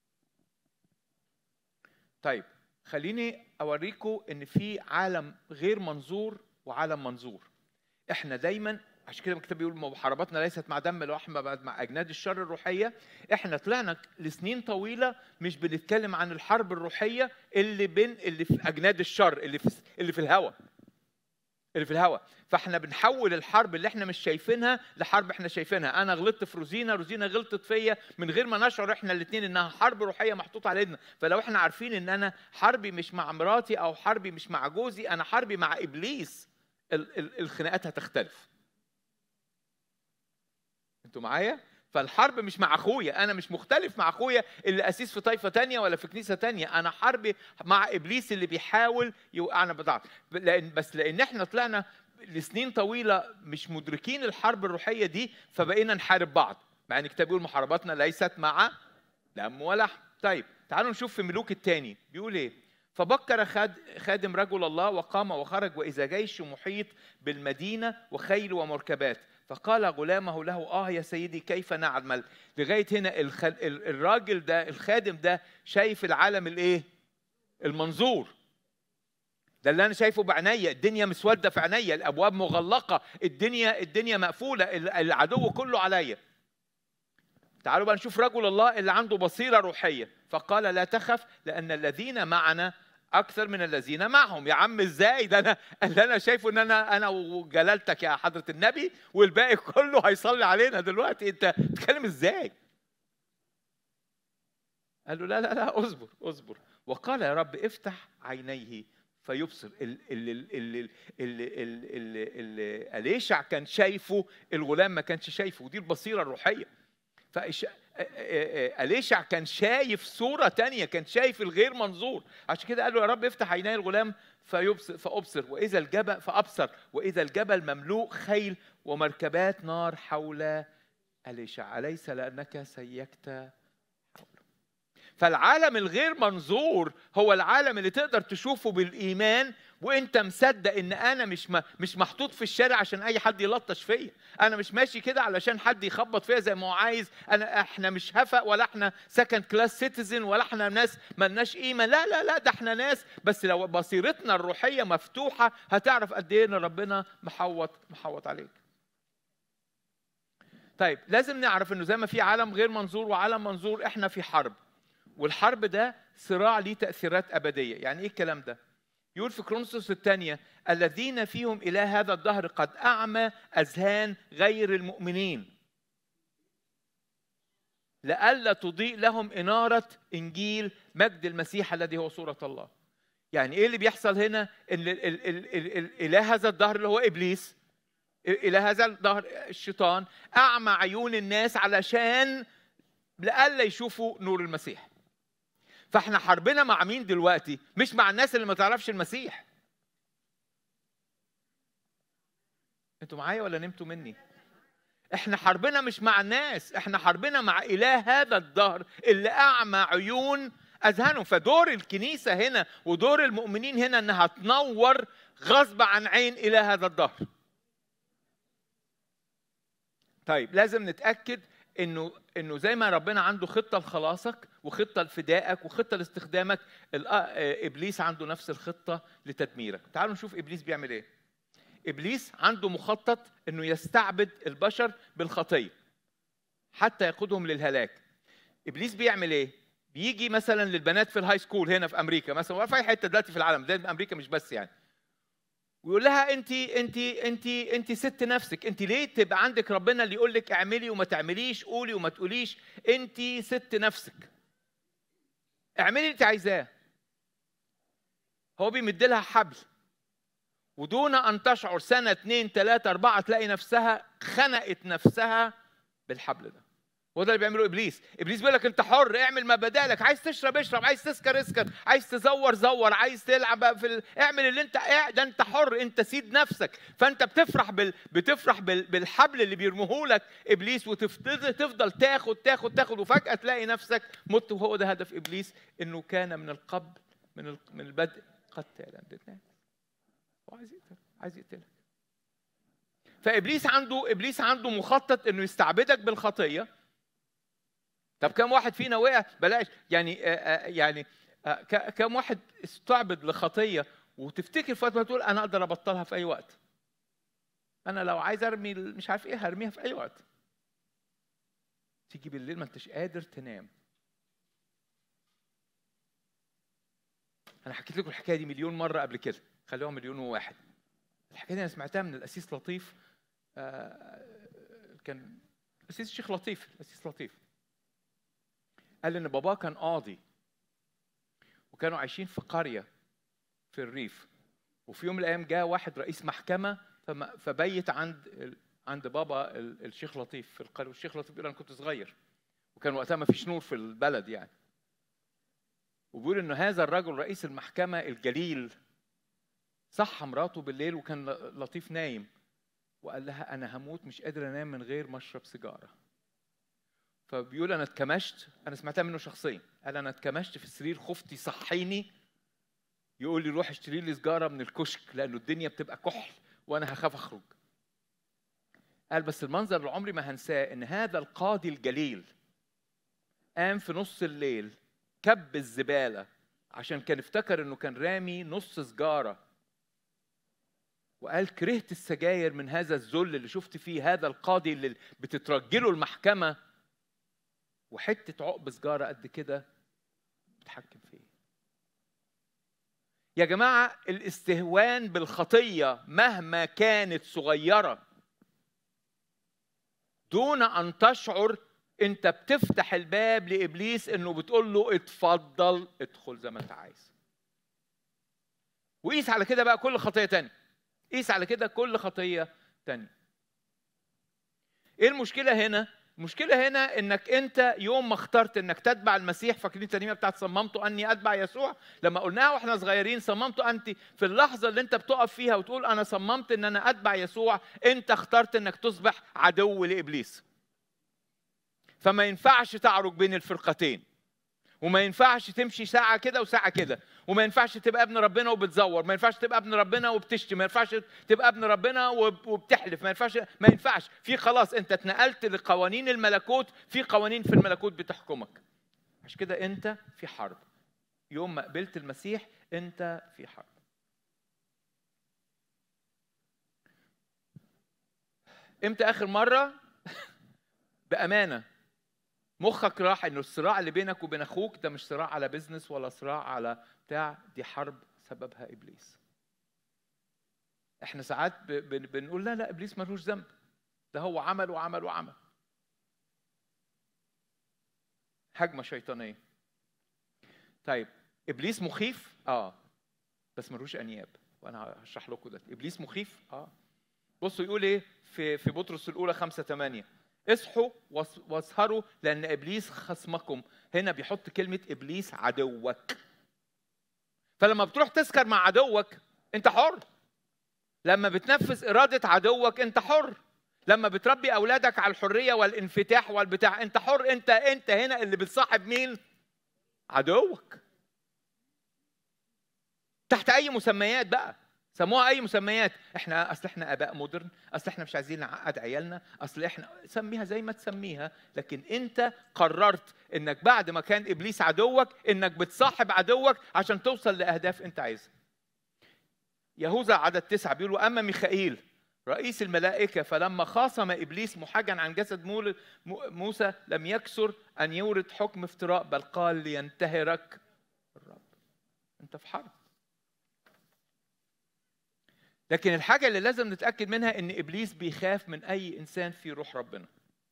طيب خليني اوريكم ان في عالم غير منظور وعالم منظور. احنا دايما عشان كده الكتاب بيقول محارباتنا ليست مع دم لحم بل مع اجناد الشر الروحيه احنا طلعنا لسنين طويله مش بنتكلم عن الحرب الروحيه اللي بين اللي في اجناد الشر اللي في اللي في الهواء اللي في الهواء فاحنا بنحول الحرب اللي احنا مش شايفينها لحرب احنا شايفينها انا غلطت في روزينا روزينا غلطت فيا من غير ما نشعر احنا الاثنين انها حرب روحيه محطوطه على ايدنا فلو احنا عارفين ان انا حربي مش مع مراتي او حربي مش مع جوزي انا حربي مع ابليس ال- ال- الخناقات هتختلف انتوا معايا فالحرب مش مع اخويا انا مش مختلف مع اخويا اللي اسيس في طائفه تانية ولا في كنيسه تانية انا حربي مع ابليس اللي بيحاول يوقعنا بضعف لان بس لان احنا طلعنا لسنين طويله مش مدركين الحرب الروحيه دي فبقينا نحارب بعض مع ان الكتاب بيقول محارباتنا ليست مع دم ولحم طيب تعالوا نشوف في ملوك الثاني بيقول ايه فبكر خاد خادم رجل الله وقام وخرج واذا جيش محيط بالمدينه وخيل ومركبات فقال غلامه له اه يا سيدي كيف نعمل لغايه هنا الخ... ال- الراجل ده الخادم ده شايف العالم الايه المنظور ده اللي انا شايفه بعينيا الدنيا مسوده في عينيا الابواب مغلقه الدنيا الدنيا مقفوله ال- العدو كله عليا تعالوا بقى نشوف رجل الله اللي عنده بصيره روحيه فقال لا تخف لان الذين معنا اكثر من الذين معهم يا عم ازاي ده انا اللي انا شايفه ان انا انا وجلالتك يا حضره النبي والباقي كله هيصلي علينا دلوقتي انت بتتكلم ازاي قال له لا لا لا اصبر اصبر وقال يا رب افتح عينيه فيبصر اللي اللي اللي اللي اللي اللي اليشع كان شايفه الغلام ما كانش شايفه ودي البصيره الروحيه فإش... أليشع كان شايف صورة تانية كان شايف الغير منظور عشان كده قال له يا رب افتح عيني الغلام فيبصر فأبصر وإذا الجبل فأبصر وإذا الجبل مملوء خيل ومركبات نار حول أليشع أليس لأنك سيكت حوله فالعالم الغير منظور هو العالم اللي تقدر تشوفه بالإيمان وانت مصدق ان انا مش م... مش محطوط في الشارع عشان اي حد يلطش فيا انا مش ماشي كده علشان حد يخبط فيا زي ما هو عايز انا احنا مش هفق ولا احنا سكند كلاس سيتيزن ولا احنا ناس ملناش قيمه لا لا لا ده احنا ناس بس لو بصيرتنا الروحيه مفتوحه هتعرف قد ايه ان ربنا محوط محوط عليك طيب لازم نعرف انه زي ما في عالم غير منظور وعالم منظور احنا في حرب والحرب ده صراع ليه تاثيرات ابديه يعني ايه الكلام ده يقول في كرونسوس الثانية الذين فيهم إلى هذا الدهر قد أعمى أذهان غير المؤمنين لئلا تضيء لهم إنارة إنجيل مجد المسيح الذي هو صورة الله يعني إيه اللي بيحصل هنا إن ال ال ال ال ال إلى هذا الدهر اللي هو إبليس إلى هذا الدهر الشيطان أعمى عيون الناس علشان لئلا يشوفوا نور المسيح فاحنا حربنا مع مين دلوقتي مش مع الناس اللي ما تعرفش المسيح انتوا معايا ولا نمتوا مني احنا حربنا مش مع الناس احنا حربنا مع اله هذا الدهر اللي اعمى عيون اذهانهم فدور الكنيسه هنا ودور المؤمنين هنا انها تنور غصب عن عين اله هذا الدهر طيب لازم نتاكد انه انه زي ما ربنا عنده خطه لخلاصك وخطه لفدائك وخطه لاستخدامك ابليس عنده نفس الخطه لتدميرك تعالوا نشوف ابليس بيعمل ايه ابليس عنده مخطط انه يستعبد البشر بالخطيه حتى يقودهم للهلاك ابليس بيعمل ايه بيجي مثلا للبنات في الهاي سكول هنا في امريكا مثلا ولا في اي حته دلوقتي في العالم ده امريكا مش بس يعني ويقول لها انت انت انت انت ست نفسك انت ليه تبقى عندك ربنا اللي يقول لك اعملي وما تعمليش قولي وما تقوليش انت ست نفسك اعملي اللي انت عايزاه هو بيمد لها حبل ودون ان تشعر سنه اتنين تلاته اربعه تلاقي نفسها خنقت نفسها بالحبل ده هو ده اللي بيعمله ابليس ابليس بيقول لك انت حر اعمل ما بدالك عايز تشرب اشرب عايز تسكر اسكر عايز تزور زور عايز تلعب في ال... اعمل اللي انت ده انت حر انت سيد نفسك فانت بتفرح بال... بتفرح بال... بالحبل اللي بيرموه لك ابليس وتفضل تفضل تاخد تاخد تاخد وفجاه تلاقي نفسك مت وهو ده هدف ابليس انه كان من القبل من ال... من البدء قتالا للناس هو عايز يقتل عايز يقتلك فابليس عنده ابليس عنده مخطط انه يستعبدك بالخطيه طب كم واحد فينا وقع بلاش يعني آآ يعني آآ كم واحد استعبد لخطيه وتفتكر في وقت ما تقول انا اقدر ابطلها في اي وقت انا لو عايز ارمي مش عارف ايه هرميها في اي وقت تيجي بالليل ما انتش قادر تنام انا حكيت لكم الحكايه دي مليون مره قبل كده خلوها مليون وواحد الحكايه دي انا سمعتها من الاسيس لطيف كان الاسيس الشيخ لطيف الاسيس لطيف قال ان باباه كان قاضي وكانوا عايشين في قريه في الريف وفي يوم من الايام جاء واحد رئيس محكمه فبيت عند عند بابا الشيخ لطيف في القريه والشيخ لطيف بيقول انا كنت صغير وكان وقتها ما فيش نور في البلد يعني وبيقول انه هذا الرجل رئيس المحكمه الجليل صح مراته بالليل وكان لطيف نايم وقال لها انا هموت مش قادر انام من غير ما اشرب سيجاره فبيقول انا اتكمشت انا سمعتها منه شخصيا قال انا اتكمشت في السرير خفت يصحيني يقول لي روح اشتري لي سجاره من الكشك لانه الدنيا بتبقى كحل وانا هخاف اخرج قال بس المنظر اللي عمري ما هنساه ان هذا القاضي الجليل قام في نص الليل كب الزباله عشان كان افتكر انه كان رامي نص سجاره وقال كرهت السجاير من هذا الذل اللي شفت فيه هذا القاضي اللي بتترجله المحكمه وحته عقب سجاره قد كده بتحكم فيه يا جماعه الاستهوان بالخطيه مهما كانت صغيره دون ان تشعر انت بتفتح الباب لابليس انه بتقول له اتفضل ادخل زي ما انت عايز وقيس على كده بقى كل خطيه تانية قيس على كده كل خطيه تانية ايه المشكله هنا المشكله هنا انك انت يوم ما اخترت انك تتبع المسيح فاكرين الترنيمه بتاعت صممت اني اتبع يسوع لما قلناها واحنا صغيرين صممت انت في اللحظه اللي انت بتقف فيها وتقول انا صممت ان انا اتبع يسوع انت اخترت انك تصبح عدو لابليس فما ينفعش تعرج بين الفرقتين وما ينفعش تمشي ساعة كده وساعة كده وما ينفعش تبقى ابن ربنا وبتزور ما ينفعش تبقى ابن ربنا وبتشتم ما ينفعش تبقى ابن ربنا وب- وبتحلف ما ينفعش ما ينفعش في خلاص انت اتنقلت لقوانين الملكوت في قوانين في الملكوت بتحكمك عشان كده انت في حرب يوم ما قبلت المسيح انت في حرب امتى اخر مره بامانه مخك راح انه الصراع اللي بينك وبين اخوك ده مش صراع على بيزنس ولا صراع على بتاع دي حرب سببها ابليس احنا ساعات ب- بن- بنقول لا لا ابليس ملوش ذنب ده هو عمل وعمل وعمل هجمه شيطانيه طيب ابليس مخيف اه بس ملوش انياب وانا هشرح لكم ده ابليس مخيف اه بصوا يقول ايه في في بطرس الاولى 5 8 اصحوا واس- واسهروا لان ابليس خصمكم هنا بيحط كلمه ابليس عدوك فلما بتروح تسكر مع عدوك انت حر لما بتنفذ اراده عدوك انت حر لما بتربي اولادك على الحريه والانفتاح والبتاع انت حر انت انت هنا اللي بتصاحب مين عدوك تحت اي مسميات بقى سموها اي مسميات احنا اصل احنا اباء مودرن اصل احنا مش عايزين نعقد عيالنا اصل احنا سميها زي ما تسميها لكن انت قررت انك بعد ما كان ابليس عدوك انك بتصاحب عدوك عشان توصل لاهداف انت عايزها يهوذا عدد تسعة بيقولوا اما ميخائيل رئيس الملائكة فلما خاصم إبليس محاجا عن جسد مول- مو- موسى لم يكسر أن يورد حكم افتراء بل قال لينتهرك الرب أنت في حرب لكن الحاجة اللي لازم نتأكد منها إن إبليس بيخاف من أي إنسان في روح ربنا.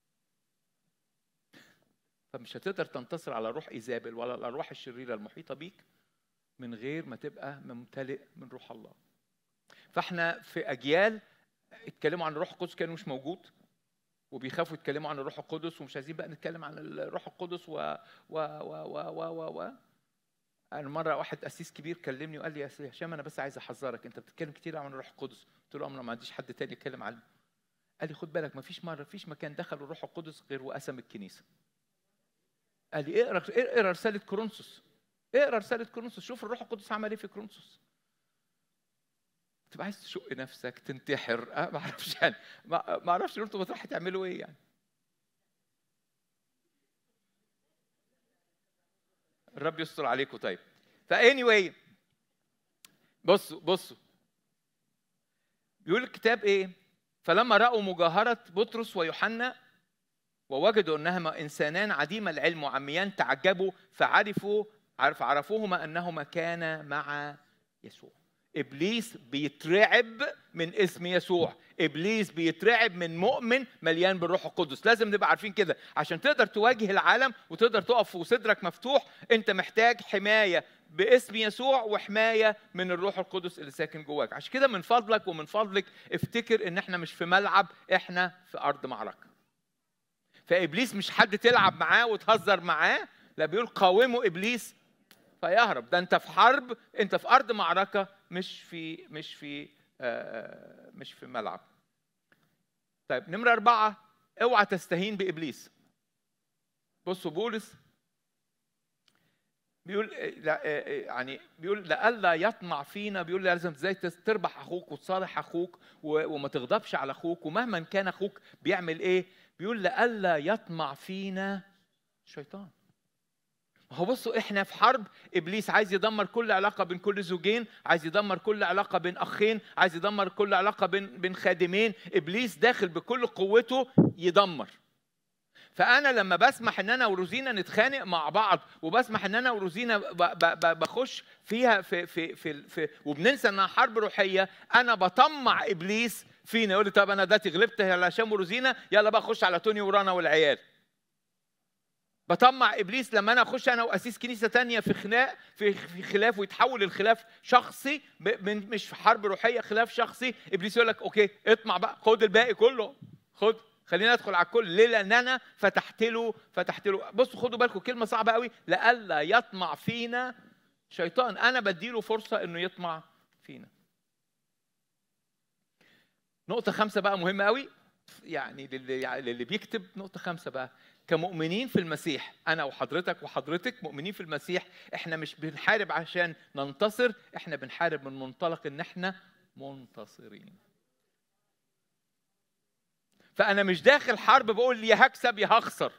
فمش هتقدر تنتصر على روح إيزابل ولا الأرواح الشريرة المحيطة بيك من غير ما تبقى ممتلئ من روح الله. فاحنا في أجيال اتكلموا عن الروح القدس كانوا مش موجود وبيخافوا يتكلموا عن الروح القدس ومش عايزين بقى نتكلم عن الروح القدس و و و و و, و, و. انا مره واحد قسيس كبير كلمني وقال لي يا سيدي هشام انا بس عايز احذرك انت بتتكلم كتير عن الروح القدس قلت له انا ما عنديش حد تاني يتكلم عنه قال لي خد بالك ما فيش مره فيش مكان دخل الروح القدس غير وقسم الكنيسه قال لي اقرا اقرا رساله كورنثوس اقرا رساله كورنثوس شوف الروح القدس عمل ايه في كورنثوس تبقى عايز تشق نفسك تنتحر أه ما اعرفش يعني ما ما اعرفش انتوا بتروحوا تعملوا ايه يعني الرب يستر عليكم طيب فاني واي بصوا بصوا بيقول الكتاب ايه فلما راوا مجاهره بطرس ويوحنا ووجدوا انهما انسانان عديم العلم وعميان تعجبوا فعرفوا عرف عرفوهما انهما كانا مع يسوع ابليس بيترعب من اسم يسوع ابليس بيترعب من مؤمن مليان بالروح القدس لازم نبقى عارفين كده عشان تقدر تواجه العالم وتقدر تقف وصدرك مفتوح انت محتاج حمايه باسم يسوع وحمايه من الروح القدس اللي ساكن جواك عشان كده من فضلك ومن فضلك افتكر ان احنا مش في ملعب احنا في ارض معركه فابليس مش حد تلعب معاه وتهزر معاه لا بيقول قاوموا ابليس فيهرب ده انت في حرب انت في ارض معركه مش في مش في آه مش في ملعب طيب نمره أربعة اوعى تستهين بإبليس بصوا بولس بيقول لا يعني بيقول لئلا يطمع فينا بيقول لازم ازاي تربح اخوك وتصالح اخوك وما تغضبش على اخوك ومهما كان اخوك بيعمل ايه بيقول لئلا يطمع فينا الشيطان هو بصوا احنا في حرب ابليس عايز يدمر كل علاقه بين كل زوجين عايز يدمر كل علاقه بين اخين عايز يدمر كل علاقه بين بين خادمين ابليس داخل بكل قوته يدمر فانا لما بسمح ان انا وروزينا نتخانق مع بعض وبسمح ان انا وروزينا بخش فيها في في في, في وبننسى انها حرب روحيه انا بطمع ابليس فينا يقول لي طب انا دلوقتي غلبت على هشام وروزينا يلا بقى خش على توني ورانا والعيال بطمع ابليس لما انا اخش انا واسيس كنيسه تانية في خناق في في خلاف ويتحول الخلاف شخصي ب- من مش في حرب روحيه خلاف شخصي ابليس يقول لك اوكي اطمع بقى خد الباقي كله خد خلينا ندخل على الكل ليه لان انا فتحت له فتحت له بصوا خدوا بالكم كلمه صعبه قوي لئلا يطمع فينا شيطان انا بديله فرصه انه يطمع فينا نقطة خمسة بقى مهمة قوي يعني للي يعني للي بيكتب نقطة خمسة بقى كمؤمنين في المسيح أنا وحضرتك وحضرتك مؤمنين في المسيح إحنا مش بنحارب عشان ننتصر إحنا بنحارب من منطلق إن إحنا منتصرين فأنا مش داخل حرب بقول يا هكسب يا هخسر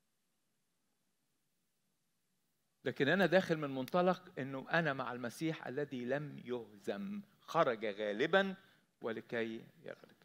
لكن أنا داخل من منطلق إنه أنا مع المسيح الذي لم يهزم خرج غالبا ولكي يغلب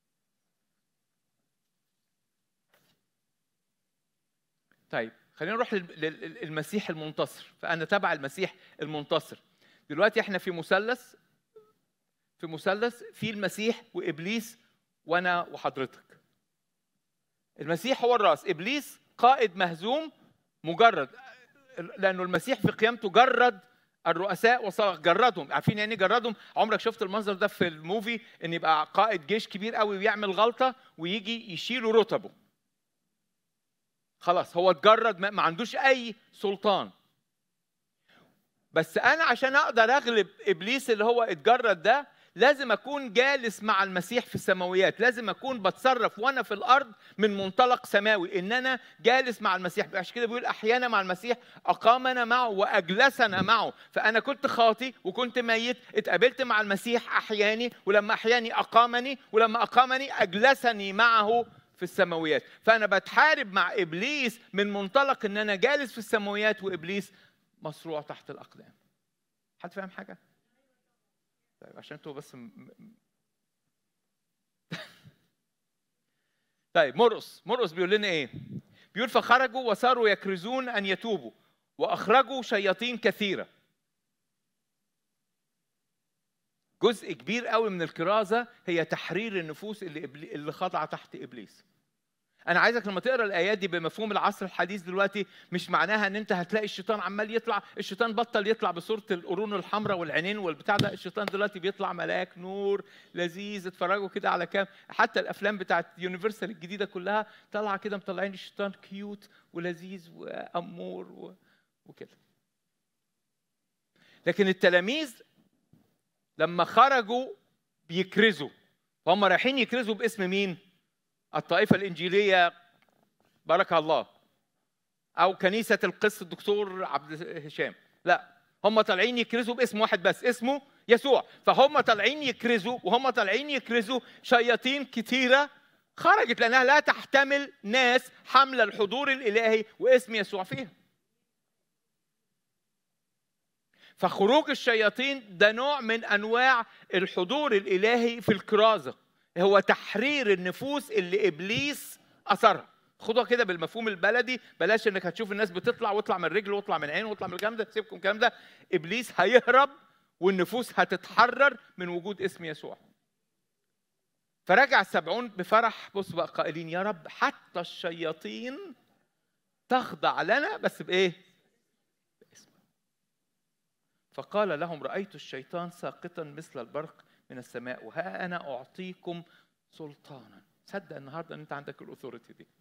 طيب خلينا نروح لل- لل- للمسيح المنتصر فأنا تبع المسيح المنتصر دلوقتي احنا في مثلث في مثلث في المسيح وإبليس وأنا وحضرتك المسيح هو الرأس إبليس قائد مهزوم مجرد لأنه المسيح في قيامته جرد الرؤساء وصار جردهم عارفين يعني إيه جردهم عمرك شفت المنظر ده في الموفي ان يبقى قائد جيش كبير قوي ويعمل غلطه ويجي يشيلوا رتبه خلاص هو اتجرد ما ما عندوش اي سلطان بس انا عشان اقدر اغلب ابليس اللي هو اتجرد ده لازم اكون جالس مع المسيح في السماويات لازم اكون بتصرف وانا في الارض من منطلق سماوي ان انا جالس مع المسيح عشان كده بيقول احيانا مع المسيح اقامنا معه واجلسنا معه فانا كنت خاطي وكنت ميت اتقابلت مع المسيح احياني ولما احياني اقامني ولما اقامني اجلسني معه في السماويات فانا بتحارب مع ابليس من منطلق ان انا جالس في السماويات وابليس مصروع تحت الاقدام حد فاهم حاجه طيب عشان انتوا بس م... م- طيب مرقس مرقس بيقول لنا ايه بيقول فخرجوا وصاروا يكرزون ان يتوبوا واخرجوا شياطين كثيره جزء كبير قوي من الكرازه هي تحرير النفوس اللي إبلي... اللي خاضعه تحت ابليس انا عايزك لما تقرا الايات دي بمفهوم العصر الحديث دلوقتي مش معناها ان انت هتلاقي الشيطان عمال يطلع الشيطان بطل يطلع بصوره القرون الحمراء والعينين والبتاع ده الشيطان دلوقتي بيطلع ملاك نور لذيذ اتفرجوا كده على كام حتى الافلام بتاعت يونيفرسال الجديده كلها طالعه كده مطلعين الشيطان كيوت ولذيذ وامور و... وكده لكن التلاميذ لما خرجوا بيكرزوا فهم رايحين يكرزوا باسم مين؟ الطائفة الإنجيلية بارك الله أو كنيسة القس الدكتور عبد هشام لا هم طالعين يكرزوا باسم واحد بس اسمه يسوع فهم طالعين يكرزوا وهم طالعين يكرزوا شياطين كتيرة خرجت لأنها لا تحتمل ناس حاملة الحضور الإلهي واسم يسوع فيها فخروج الشياطين ده نوع من انواع الحضور الالهي في الكرازه هو تحرير النفوس اللي ابليس اثرها خدوها كده بالمفهوم البلدي بلاش انك هتشوف الناس بتطلع واطلع من رجله واطلع من عينه واطلع من الكلام ده سيبكم الكلام ده ابليس هيهرب والنفوس هتتحرر من وجود اسم يسوع فرجع السبعون بفرح بص بقى قائلين يا رب حتى الشياطين تخضع لنا بس بايه باسمك فقال لهم رأيت الشيطان ساقطا مثل البرق من السماء وها أنا أعطيكم سلطانا صدق النهارده ان انت عندك الاثوريتي دي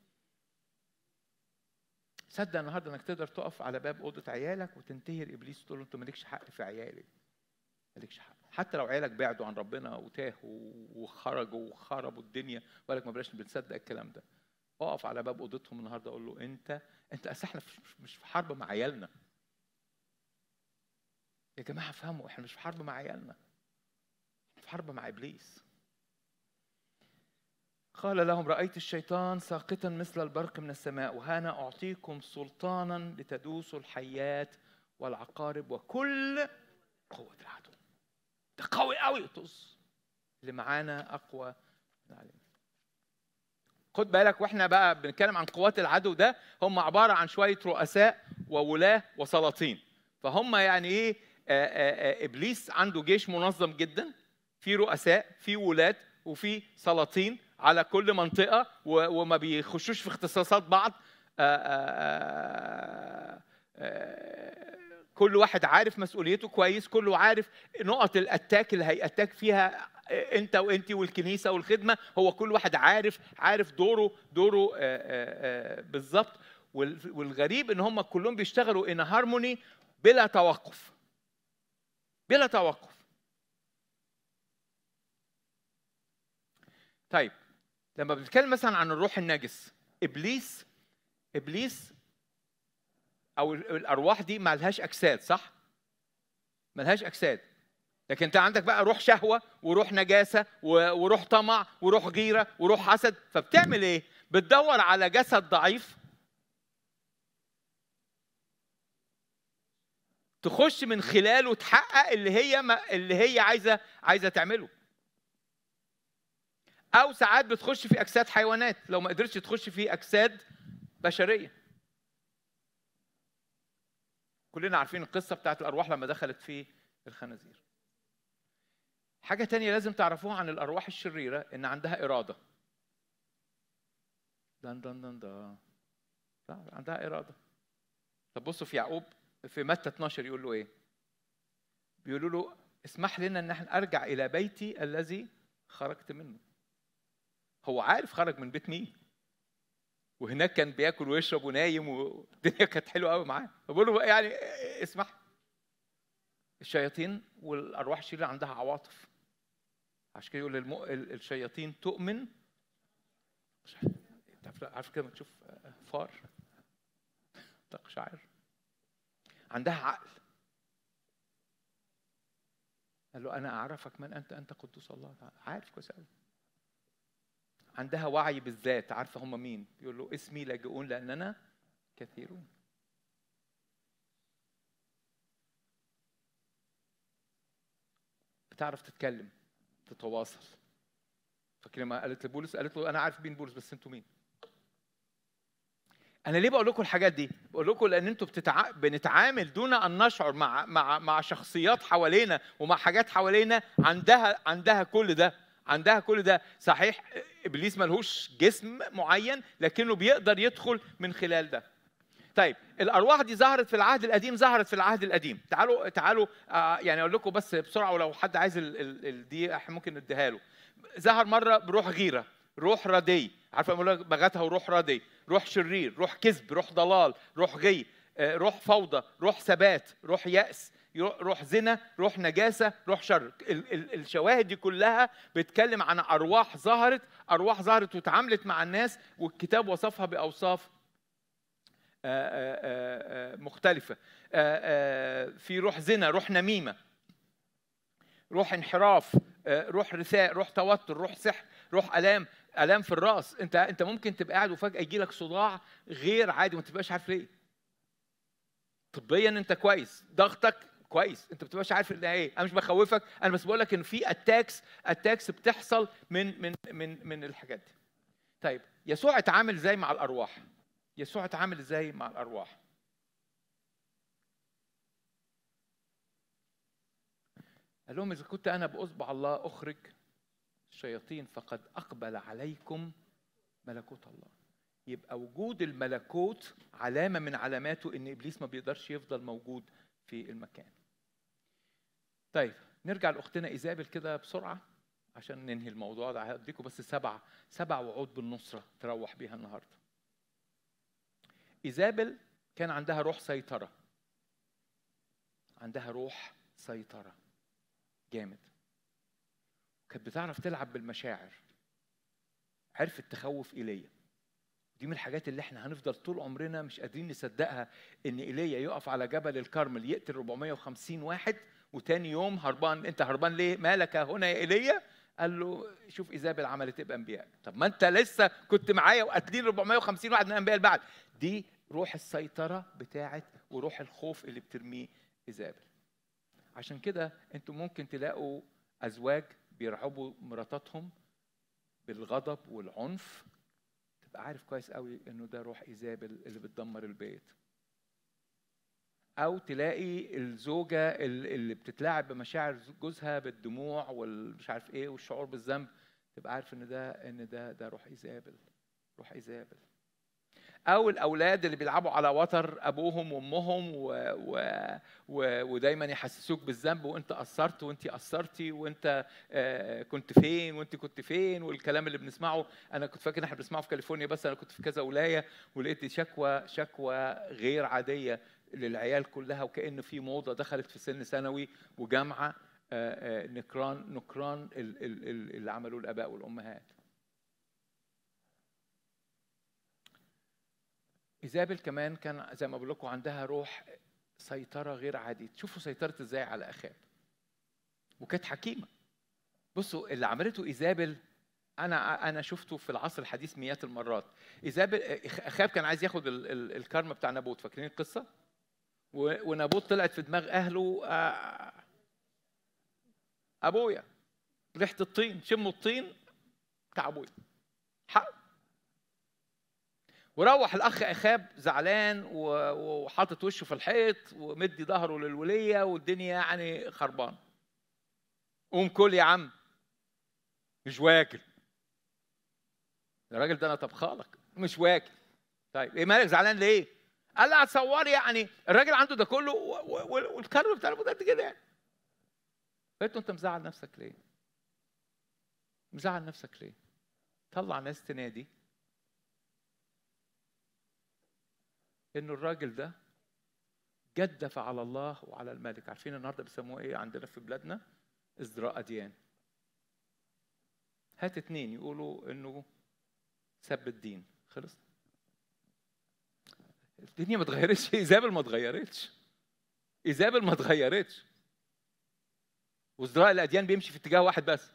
صدق النهارده انك تقدر تقف على باب اوضه عيالك وتنتهر ابليس تقول له انت مالكش حق في عيالي مالكش حق حتى لو عيالك بعدوا عن ربنا وتاهوا وخرجوا وخربوا الدنيا وقالك ما بلاش بنصدق الكلام ده اقف على باب اوضتهم النهارده اقول له انت انت أصل احنا مش في حرب مع عيالنا يا جماعه فهموا احنا مش في حرب مع عيالنا في حرب مع ابليس قال لهم رايت الشيطان ساقطا مثل البرق من السماء وهانا اعطيكم سلطانا لتدوسوا الحيات والعقارب وكل قوه العدو ده قوي قوي طز اللي معانا اقوى من علينا خد بالك واحنا بقى بنتكلم عن قوات العدو ده هم عباره عن شويه رؤساء وولاه وسلاطين فهم يعني ايه آآ آآ ابليس عنده جيش منظم جدا في رؤساء في ولاد وفي سلاطين على كل منطقه و- وما بيخشوش في اختصاصات بعض آه، آه، آه، كل واحد عارف مسؤوليته كويس كله عارف نقط الاتاك اللي هيأتاك فيها انت وانت والكنيسه والخدمه هو كل واحد عارف عارف دوره دوره آه، آه، آه، بالظبط وال- والغريب ان هم كلهم بيشتغلوا ان هارموني بلا توقف بلا توقف طيب لما بنتكلم مثلا عن الروح النجس ابليس ابليس او ال- الارواح دي ما لهاش اجساد صح ما لهاش اجساد لكن انت عندك بقى روح شهوه وروح نجاسه و- وروح طمع وروح غيره وروح حسد فبتعمل ايه بتدور على جسد ضعيف تخش من خلاله تحقق اللي هي ما اللي هي عايزه عايزه تعمله او ساعات بتخش في اجساد حيوانات لو ما قدرتش تخش في اجساد بشريه كلنا عارفين القصه بتاعت الارواح لما دخلت في الخنازير حاجه تانية لازم تعرفوها عن الارواح الشريره ان عندها اراده دن دن دن دن لا عندها اراده طب بصوا في يعقوب في متى 12 يقول له ايه بيقولوا له اسمح لنا ان احنا ارجع الى بيتي الذي خرجت منه هو عارف خرج من بيت مين وهناك كان بياكل ويشرب ونايم والدنيا كانت حلوه قوي معاه فبقول له يعني اسمح الشياطين والارواح الشريره عندها عواطف عشان كده يقول المو... ال- الشياطين تؤمن مش عارف- تعرف- عارف كده لما تشوف فار تقشعر عندها عقل قال له انا اعرفك من انت انت قدوس الله تعالى. عارف كويس قوي عندها وعي بالذات عارفه هم مين يقول له اسمي لاجئون لاننا كثيرون بتعرف تتكلم تتواصل فاكر لما قالت لبولس قالت له انا عارف مين بولس بس انتوا مين انا ليه بقول لكم الحاجات دي بقول لكم لان انتوا بتتع... بنتعامل دون ان نشعر مع مع مع شخصيات حوالينا ومع حاجات حوالينا عندها عندها كل ده عندها كل ده صحيح ابليس ملهوش جسم معين لكنه بيقدر يدخل من خلال ده طيب الارواح دي ظهرت في العهد القديم ظهرت في العهد القديم تعالوا تعالوا آه يعني اقول لكم بس بسرعه ولو حد عايز ال ال ال دي احنا ممكن نديها له ظهر مره بروح غيره روح ردي عارفه بقول لك بغتها وروح ردي روح شرير روح كذب روح ضلال روح غي آه، روح فوضى روح ثبات روح يأس يرو- روح زنا روح نجاسة روح شر ال- ال- الشواهد دي كلها بتتكلم عن أرواح ظهرت أرواح ظهرت وتعاملت مع الناس والكتاب وصفها بأوصاف آه، آه، آه، آه، مختلفة آه، آه، في روح زنا روح نميمة روح انحراف آه، روح رثاء روح توتر روح سحر روح الام الام في الراس انت انت ممكن تبقى قاعد وفجاه يجي لك صداع غير عادي وما تبقاش عارف ليه طبيا انت كويس ضغطك كويس انت ما بتبقاش عارف ده ايه انا مش بخوفك انا بس بقول لك ان في اتاكس اتاكس بتحصل من من من من الحاجات دي طيب يسوع اتعامل ازاي مع الارواح يسوع اتعامل ازاي مع الارواح قال لهم اذا كنت انا باصبع الله اخرج الشياطين فقد اقبل عليكم ملكوت الله يبقى وجود الملكوت علامه من علاماته ان ابليس ما بيقدرش يفضل موجود في المكان طيب نرجع لاختنا ايزابل كده بسرعه عشان ننهي الموضوع ده هديكم بس سبع سبع وعود بالنصره تروح بيها النهارده ايزابل كان عندها روح سيطره عندها روح سيطره جامد كانت بتعرف تلعب بالمشاعر عرفت تخوف ايليا دي من الحاجات اللي احنا هنفضل طول عمرنا مش قادرين نصدقها ان ايليا يقف على جبل الكرمل يقتل 450 واحد وتاني يوم هربان انت هربان ليه مالك هنا يا ايليا قال له شوف ايزابل عملت ايه بانبيائك طب ما انت لسه كنت معايا وقاتلين 450 واحد من الانبياء اللي بعد دي روح السيطره بتاعت وروح الخوف اللي بترميه ايزابل عشان كده انتوا ممكن تلاقوا ازواج بيرعبوا مراتاتهم بالغضب والعنف تبقى عارف كويس قوي انه ده روح ايزابل اللي بتدمر البيت او تلاقي الزوجه اللي بتتلاعب بمشاعر جوزها بالدموع والمش عارف ايه والشعور بالذنب تبقى عارف ان ده ان ده ده روح ايزابل روح ايزابل او الاولاد اللي بيلعبوا على وتر ابوهم وامهم و... و... و... ودايما يحسسوك بالذنب وانت قصرت وانت قصرتي وانت آه، كنت فين وانت كنت فين والكلام اللي بنسمعه انا كنت فاكر ان احنا بنسمعه في كاليفورنيا بس انا كنت في كذا ولايه ولقيت شكوى شكوى غير عاديه للعيال كلها وكأن في موضه دخلت في سن ثانوي وجامعه آه، آه، نكران نكران ال- ال- ال- اللي عملوه الاباء والامهات ايزابل كمان كان زي ما بقول لكم عندها روح سيطره غير عاديه تشوفوا سيطرت ازاي على اخاب وكانت حكيمه بصوا اللي عملته ايزابل انا انا شفته في العصر الحديث مئات المرات ايزابل اخاب كان عايز ياخد ال- ال- الكرم بتاع نابوت فاكرين القصه و- ونابوت طلعت في دماغ اهله آه، ابويا ريحه الطين شموا الطين بتاع ابويا حق وروح الاخ اخاب زعلان و- وحاطط وشه في الحيط ومدي ظهره للوليه والدنيا يعني خربان قوم كل يا عم مش واكل الراجل ده انا طبخالك مش واكل طيب ايه مالك زعلان ليه؟ قال لها هتصوري يعني الراجل عنده ده كله و- و- والكرم بتاع الابو ده قد كده يعني قلت له انت مزعل نفسك ليه؟ مزعل نفسك ليه؟ طلع ناس تنادي انه الراجل ده جدف على الله وعلى الملك عارفين النهارده بيسموه ايه عندنا في بلادنا ازدراء اديان هات اتنين يقولوا انه سب الدين خلص الدنيا ما اتغيرتش ايزابل ما اتغيرتش ايزابل ما اتغيرتش وازدراء الاديان بيمشي في اتجاه واحد بس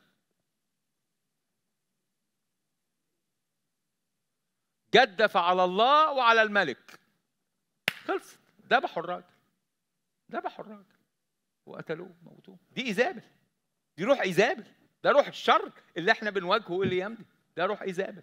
جدف على الله وعلى الملك خلصت ذبحوا الراجل ذبحوا الراجل وقتلوه موتوه دي ايزابل دي روح ايزابل ده روح الشر اللي احنا بنواجهه الايام دي ده روح ايزابل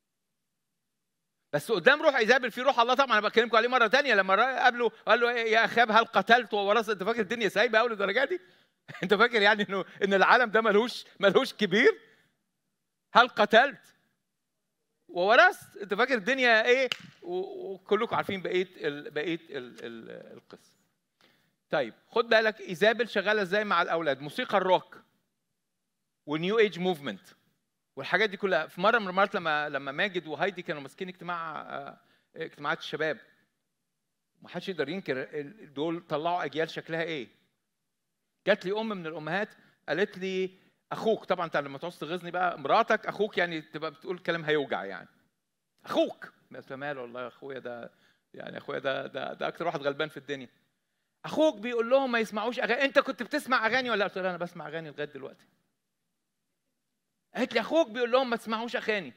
بس قدام روح ايزابل في روح الله طبعا انا بكلمكم عليه مره تانية لما الراجل قابله قال له إيه يا اخاب هل قتلت وورثت انت فاكر الدنيا سايبه قوي للدرجه دي انت فاكر يعني انه ان العالم ده ملهوش ملهوش كبير هل قتلت وورثت انت فاكر الدنيا ايه و- وكلكم عارفين بقيه ال... بقيه ال... ال... القصه طيب خد بالك ايزابل شغاله ازاي مع الاولاد موسيقى الروك والنيو ايج موفمنت والحاجات دي كلها في مره من المرات لما لما ماجد وهايدي كانوا ماسكين اجتماع آه، اجتماعات الشباب ما حدش يقدر ينكر ال- دول طلعوا اجيال شكلها ايه جات لي ام من الامهات قالت لي اخوك طبعا انت لما تعوز تغيظني بقى مراتك اخوك يعني تبقى بتقول كلام هيوجع يعني اخوك قلت ماله والله يا اخويا ده يعني اخويا ده ده ده اكتر واحد غلبان في الدنيا اخوك بيقول لهم ما يسمعوش اغاني انت كنت بتسمع اغاني ولا قلت لها انا بسمع اغاني لغايه دلوقتي قالت لي اخوك بيقول لهم ما تسمعوش اغاني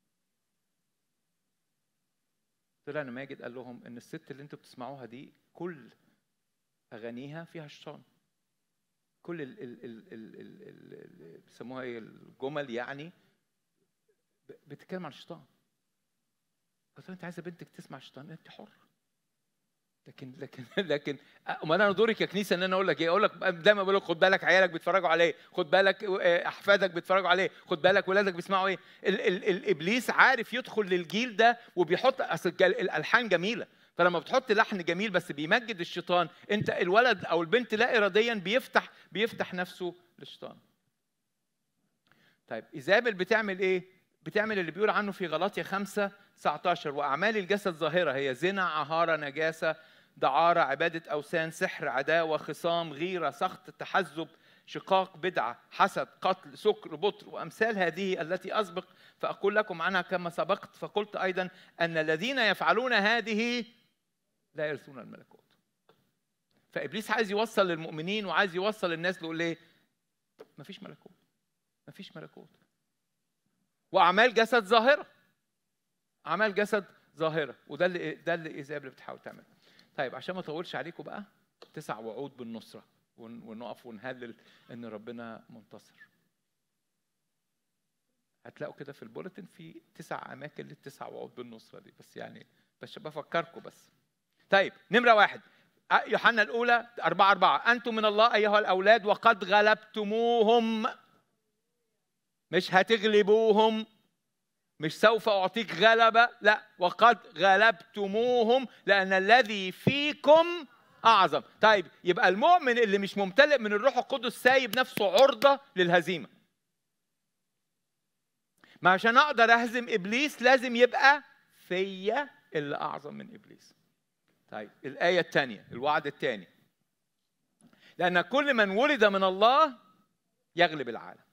قلت لها انا ماجد قال لهم ان الست اللي انتوا بتسمعوها دي كل اغانيها فيها شيطان كل ال ال ال ال ال ال ال بيسموها ايه الجمل يعني ب- بتتكلم عن الشيطان قلت لها انت عايزه بنتك تسمع الشيطان انت حر لكن لكن لكن امال انا دوري ككنيسه ان انا اقول لك ايه؟ اقول لك دايما بقول لك خد بالك عيالك بيتفرجوا عليه، خد بالك آه، احفادك بيتفرجوا عليه، خد بالك ولادك بيسمعوا ايه؟ ال ال الابليس عارف يدخل للجيل ده وبيحط اصل الج- الالحان جميله، فلما بتحط لحن جميل بس بيمجد الشيطان انت الولد او البنت لا اراديا بيفتح بيفتح نفسه للشيطان. طيب ايزابل بتعمل ايه؟ بتعمل اللي بيقول عنه في غلاطيا 5 19 واعمال الجسد ظاهره هي زنا عهاره نجاسه دعاره عباده اوثان سحر عداوه خصام غيره سخط تحزب شقاق بدعه حسد قتل سكر بطر وامثال هذه التي اسبق فاقول لكم عنها كما سبقت فقلت ايضا ان الذين يفعلون هذه لا يرثون الملكوت فابليس عايز يوصل للمؤمنين وعايز يوصل للناس يقول ايه مفيش ملكوت مفيش ملكوت واعمال جسد ظاهره اعمال جسد ظاهره وده اللي ده اللي ايزابل بتحاول تعمله طيب عشان ما اطولش عليكم بقى تسع وعود بالنصره ون- ونقف ونهلل ان ربنا منتصر هتلاقوا كده في البوليتن في تسع اماكن للتسع وعود بالنصره دي بس يعني بس بفكركم بس طيب نمره واحد أ- يوحنا الاولى أربعة أربعة أنتم من الله أيها الأولاد وقد غلبتموهم مش هتغلبوهم مش سوف اعطيك غلبه لا وقد غلبتموهم لان الذي فيكم اعظم طيب يبقى المؤمن اللي مش ممتلئ من الروح القدس سايب نفسه عرضه للهزيمه ما عشان اقدر اهزم ابليس لازم يبقى فيا اللي اعظم من ابليس طيب الايه الثانيه الوعد الثاني لان كل من ولد من الله يغلب العالم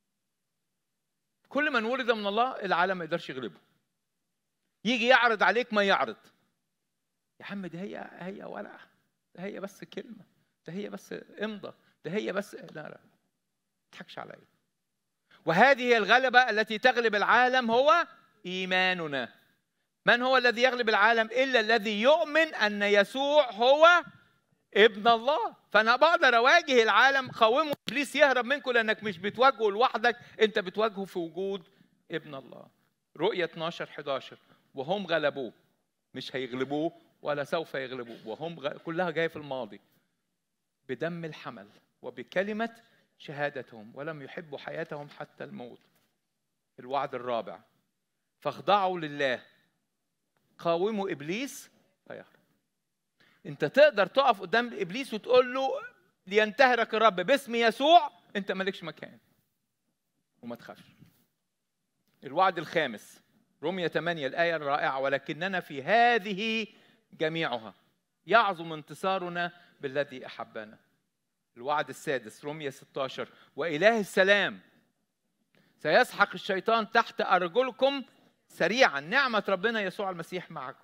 كل من ولد من الله العالم ما يقدرش يغلبه يجي يعرض عليك ما يعرض يا عم ده هي هي ورقه ده هي بس كلمه ده هي بس امضى ده هي بس لا لا ما تضحكش عليا وهذه هي الغلبه التي تغلب العالم هو ايماننا من هو الذي يغلب العالم الا الذي يؤمن ان يسوع هو ابن الله فانا بقدر اواجه العالم قاومه ابليس يهرب منكم لانك مش بتواجهه لوحدك انت بتواجهه في وجود ابن الله رؤية 12 11 وهم غلبوه مش هيغلبوه ولا سوف يغلبوه وهم غ... كلها جايه في الماضي بدم الحمل وبكلمة شهادتهم ولم يحبوا حياتهم حتى الموت الوعد الرابع فاخضعوا لله قاوموا ابليس فيهرب انت تقدر تقف قدام ابليس وتقول له لينتهرك الرب باسم يسوع انت مالكش مكان وما تخافش الوعد الخامس رمية 8 الآية الرائعة ولكننا في هذه جميعها يعظم انتصارنا بالذي أحبنا الوعد السادس رمية 16 وإله السلام سيسحق الشيطان تحت أرجلكم سريعا نعمة ربنا يسوع المسيح معكم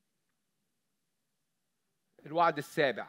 الوعد السابع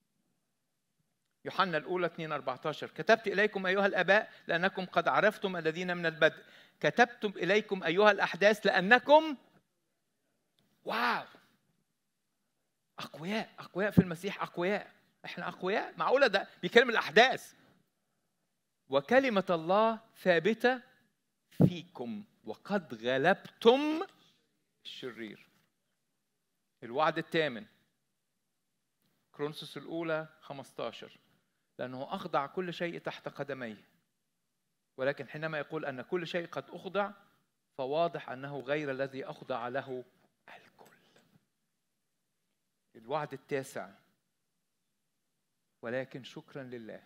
يوحنا الأولى 2 14 كتبت إليكم أيها الآباء لأنكم قد عرفتم الذين من البدء كتبتم إليكم أيها الأحداث لأنكم واو أقوياء أقوياء في المسيح أقوياء إحنا أقوياء معقولة ده بيكلم الأحداث وكلمة الله ثابتة فيكم وقد غلبتم الشرير الوعد الثامن كرونسوس الأولى 15 لأنه أخضع كل شيء تحت قدميه ولكن حينما يقول أن كل شيء قد أخضع فواضح أنه غير الذي أخضع له الكل الوعد التاسع ولكن شكرا لله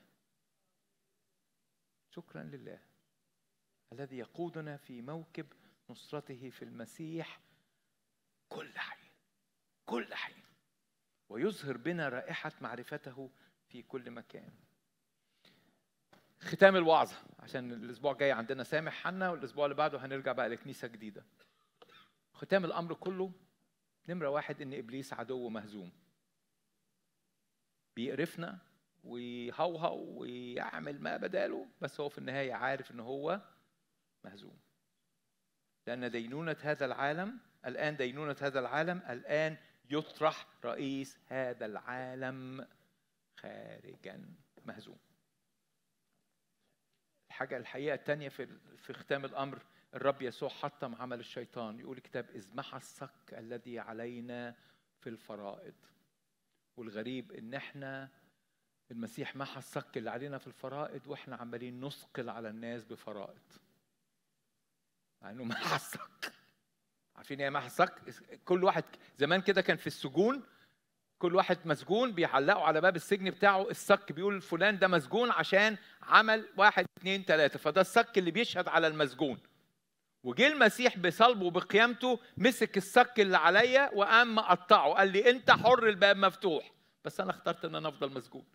شكرا لله الذي يقودنا في موكب نصرته في المسيح كل حين كل حين ويظهر بنا رائحة معرفته في كل مكان ختام الوعظة عشان الأسبوع الجاي عندنا سامح حنا والأسبوع اللي بعده هنرجع بقى لكنيسة جديدة ختام الأمر كله نمرة واحد إن إبليس عدو مهزوم بيقرفنا ويهوهو ويعمل ما بداله بس هو في النهاية عارف إن هو مهزوم لأن دينونة هذا العالم الآن دينونة هذا العالم الآن يطرح رئيس هذا العالم خارجا مهزوم الحاجة الحقيقة الثانية في في ختام الأمر الرب يسوع حطم عمل الشيطان يقول الكتاب إذ محى الصك الذي علينا في الفرائض والغريب إن إحنا المسيح محى الصك اللي علينا في الفرائض وإحنا عمالين نثقل على الناس بفرائض مع إنه محى الصك عارفين ايه محى الصك كل واحد زمان كده كان في السجون كل واحد مسجون بيعلقوا على باب السجن بتاعه الصك بيقول فلان ده مسجون عشان عمل واحد اتنين تلاتة فده الصك اللي بيشهد على المسجون وجه المسيح بصلبه وبقيامته مسك الصك اللي عليا وقام مقطعه قال لي انت حر الباب مفتوح بس انا اخترت ان انا افضل مسجون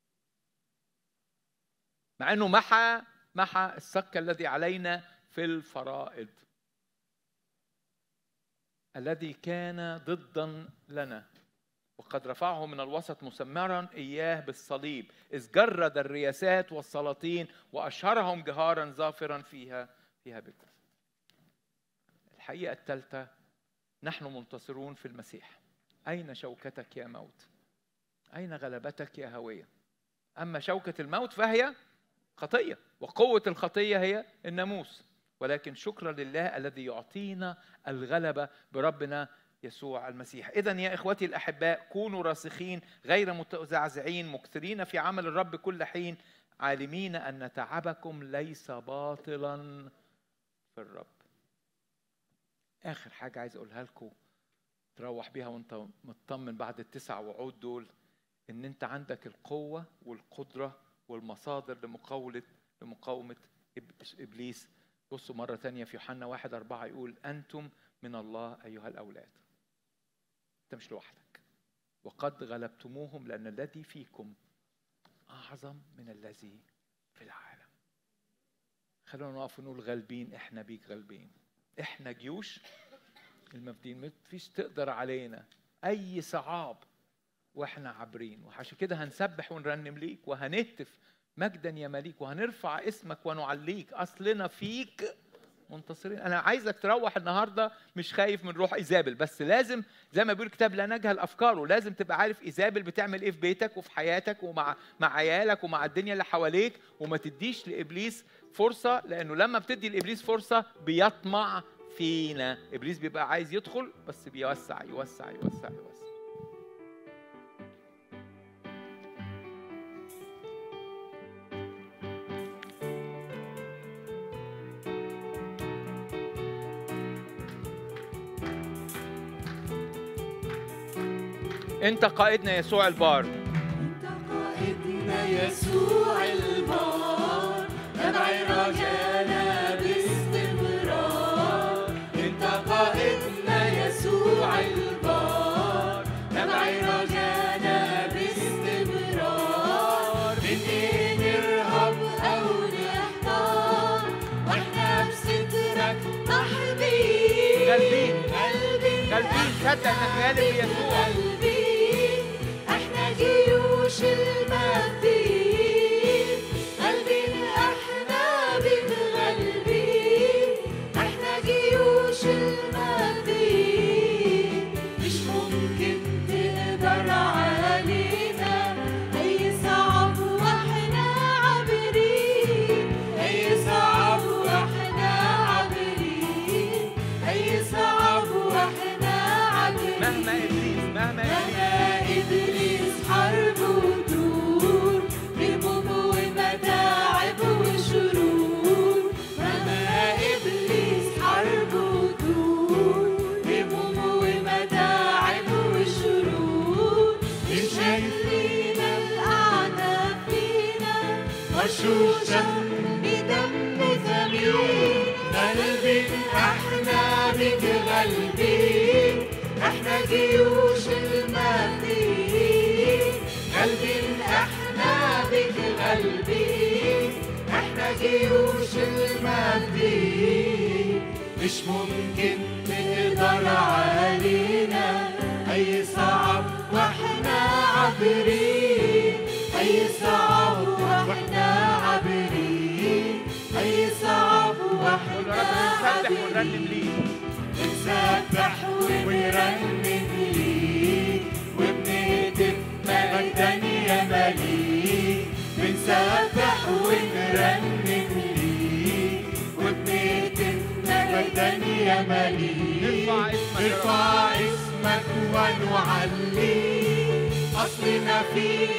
مع انه محى محى الصك الذي علينا في الفرائض الذي كان ضدا لنا وقد رفعه من الوسط مسمرا اياه بالصليب اذ جرد الرياسات والسلاطين واشهرهم جهارا ظافرا فيها فيها بكم. الحقيقه الثالثه نحن منتصرون في المسيح. اين شوكتك يا موت؟ اين غلبتك يا هويه؟ اما شوكه الموت فهي خطيه وقوه الخطيه هي الناموس. ولكن شكرا لله الذي يعطينا الغلبة بربنا يسوع المسيح إذا يا إخوتي الأحباء كونوا راسخين غير متزعزعين مكثرين في عمل الرب كل حين عالمين أن تعبكم ليس باطلا في الرب اخر حاجه عايز اقولها لكم تروح بيها وانت مطمن بعد التسع وعود دول ان انت عندك القوه والقدره والمصادر لمقاوله لمقاومه إب- ابليس بصوا مره تانية في يوحنا واحد أربعة يقول انتم من الله ايها الاولاد انت مش لوحدك وقد غلبتموهم لان الذي فيكم اعظم من الذي في العالم خلونا نقف ونقول غالبين احنا بيك غالبين احنا جيوش المفدين ما فيش تقدر علينا اي صعاب واحنا عابرين وعشان كده هنسبح ونرنم ليك وهنهتف مجدا يا مليك وهنرفع اسمك ونعليك اصلنا فيك منتصرين انا عايزك تروح النهارده مش خايف من روح ايزابل بس لازم زي ما بيقول الكتاب لا نجهل افكاره لازم تبقى عارف ايزابل بتعمل ايه في بيتك وفي حياتك ومع مع عيالك ومع الدنيا اللي حواليك وما تديش لابليس فرصه لانه لما بتدي لابليس فرصه بيطمع فينا ابليس بيبقى عايز يدخل بس بيوسع يوسع يوسع يوسع انت قائدنا يسوع البار انت قائدنا يسوع البار نبعي رجانا باستمرار انت قائدنا يسوع البار نبعي رجانا باستمرار من ايه نرهب او نحتار واحنا بسترك محبين غالبين. قلبي غالبين صدق انك غالب بيسوع قلبي احنا جيوش المجدين قلبين احنا بنغلبين احنا جيوش المجدين مش ممكن تقدر علينا اي صعب واحنا عابرين اي صعب واحنا عابرين اي صعب واحنا عابرين مهما ابليس مهما ابليس مهما إبليس حرب ودور هموم ومتاعب وشرور مهما إبليس حرب ودور هموم ومتاعب وشرور مش هيخلينا الأعداء فينا وشوشا بدم ثمين غالبين احنا بك غالبين احنا جيوش المجدين غالبين احنا بك غالبين احنا جيوش المجدين مش ممكن تقدر علينا اي صعب واحنا عابرين اي صعب واحنا عابرين اي صعب قول واحنا يا رب نسبح ونرنم عابرين ليك بنسبح ونرنم ليك وبنهتف مجدا يا مليك بنسبح ونرنم ليك وبنهتف مجدا يا مليك نرفع اسمك يا رب. نرفع اسمك ونعليك أصلنا فيك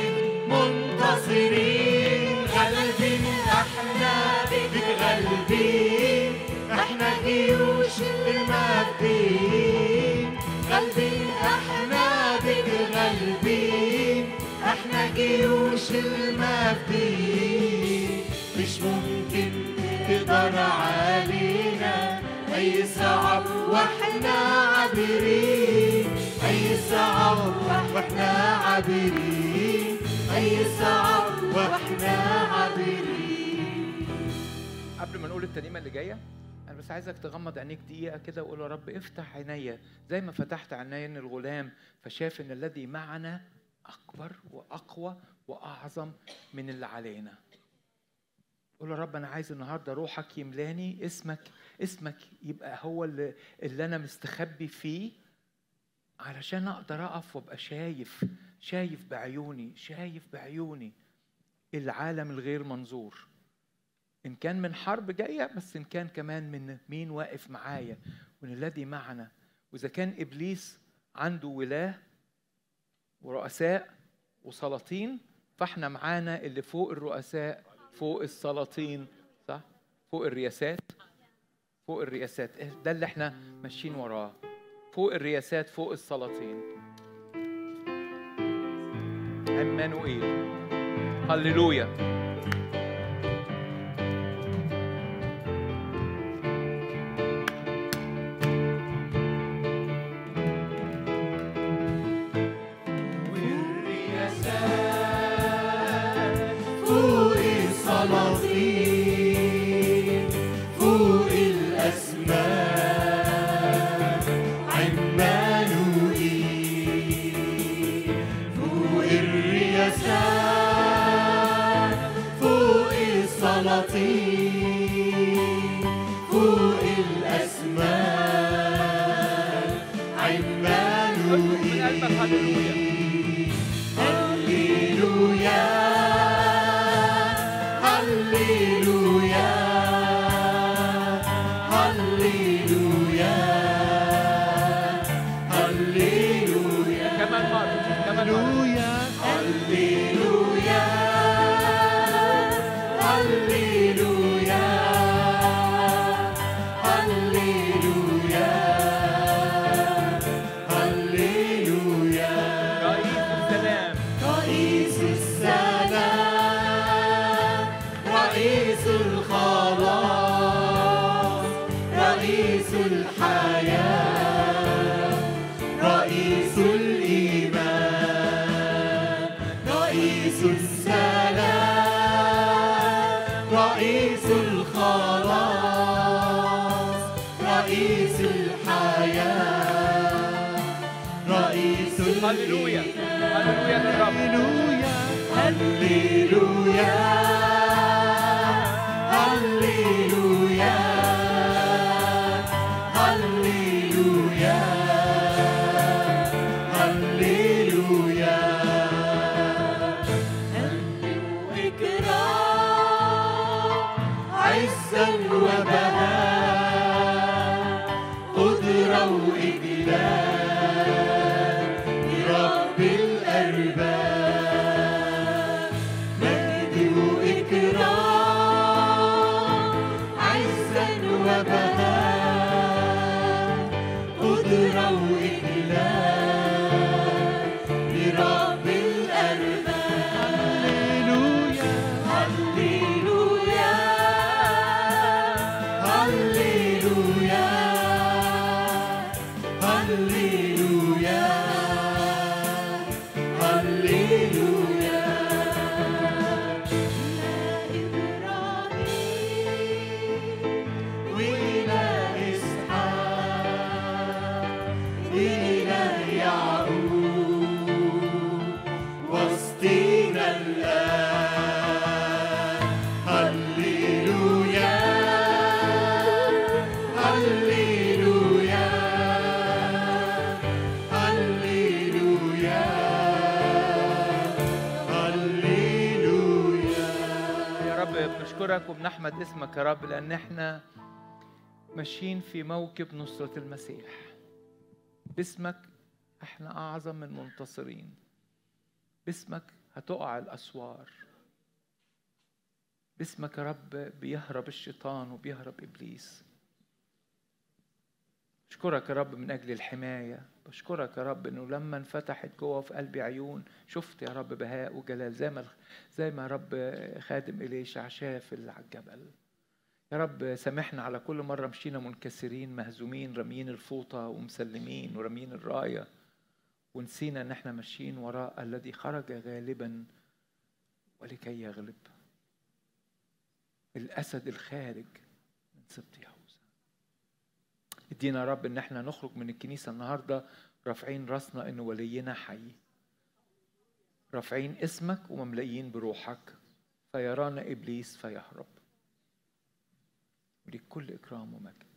منتصرين غالبين احنا بك غالبين احنا جيوش المجدين غالبين احنا بك غالبين احنا جيوش المجدين مش ممكن تقدر علينا اي صعب واحنا عابرين اي صعب واحنا عابرين اي صعب واحنا عابرين قبل ما نقول الترنيمه اللي جايه انا بس عايزك تغمض عينيك دقيقه كده وقول يا رب افتح عينيا زي ما فتحت عينين الغلام فشاف ان الذي معنا اكبر واقوى واعظم من اللي علينا قول يا رب انا عايز النهارده روحك يملاني اسمك اسمك يبقى هو اللي, اللي انا مستخبي فيه علشان اقدر اقف وابقى شايف شايف بعيوني شايف بعيوني العالم الغير منظور ان كان من حرب جايه بس ان كان كمان من مين واقف معايا وان الذي معنا واذا كان ابليس عنده ولاه ورؤساء وسلاطين فاحنا معانا اللي فوق الرؤساء فوق السلاطين صح فوق الرياسات فوق الرياسات ده اللي احنا ماشيين وراه فوق الرياسات فوق السلاطين عمانوئيل هللويا فوق السلاطين فوق الأسماء عمانوئيل فوق الرياسات فوق السلاطين فوق الأسماء اطلب من قلبك هللويا عمانوئيل هللويا هللويا هللويا هللويا كمان مرة كمان مرة هللويا هللويا هللويا هللويا رئيس السلام رئيس السلام رئيس الخلاص رئيس الحياة رئيس الإيمان رئيس السلام رئيس الخلاص رئيس الحياة رئيس هللويا هللويا للرب هللويا هللويا هللويا هللويا إكرام عزا وبهاء قدرة وإجلال لرب الأرباب مجد وإكرام عزا وبهاء قدرة وإجلال لرب الأرباب هللويا هللويا هللويا هللويا إبراهيم وإله إسحاق إله يعقوب وسطينا الآن هللويا هللويا هللويا هللويا يا رب بنشكرك وبنحمد اسمك يا رب لان احنا ماشيين في موكب نصرة المسيح باسمك احنا اعظم من منتصرين باسمك هتقع الاسوار باسمك يا رب بيهرب الشيطان وبيهرب ابليس بشكرك يا رب من اجل الحمايه بشكرك يا رب انه لما انفتحت جوه في قلبي عيون شفت يا رب بهاء وجلال زي ما زي ما يا رب خادم إليشع شاف اللي على الجبل يا رب سامحنا على كل مرة مشينا منكسرين مهزومين راميين الفوطة ومسلمين وراميين الراية ونسينا ان احنا ماشيين وراء الذي خرج غالبا ولكي يغلب الاسد الخارج من سبط يهوذا ادينا يا رب ان احنا نخرج من الكنيسه النهارده رافعين راسنا ان ولينا حي رافعين اسمك ومملئين بروحك فيرانا ابليس فيهرب وليك كل اكرام ومجد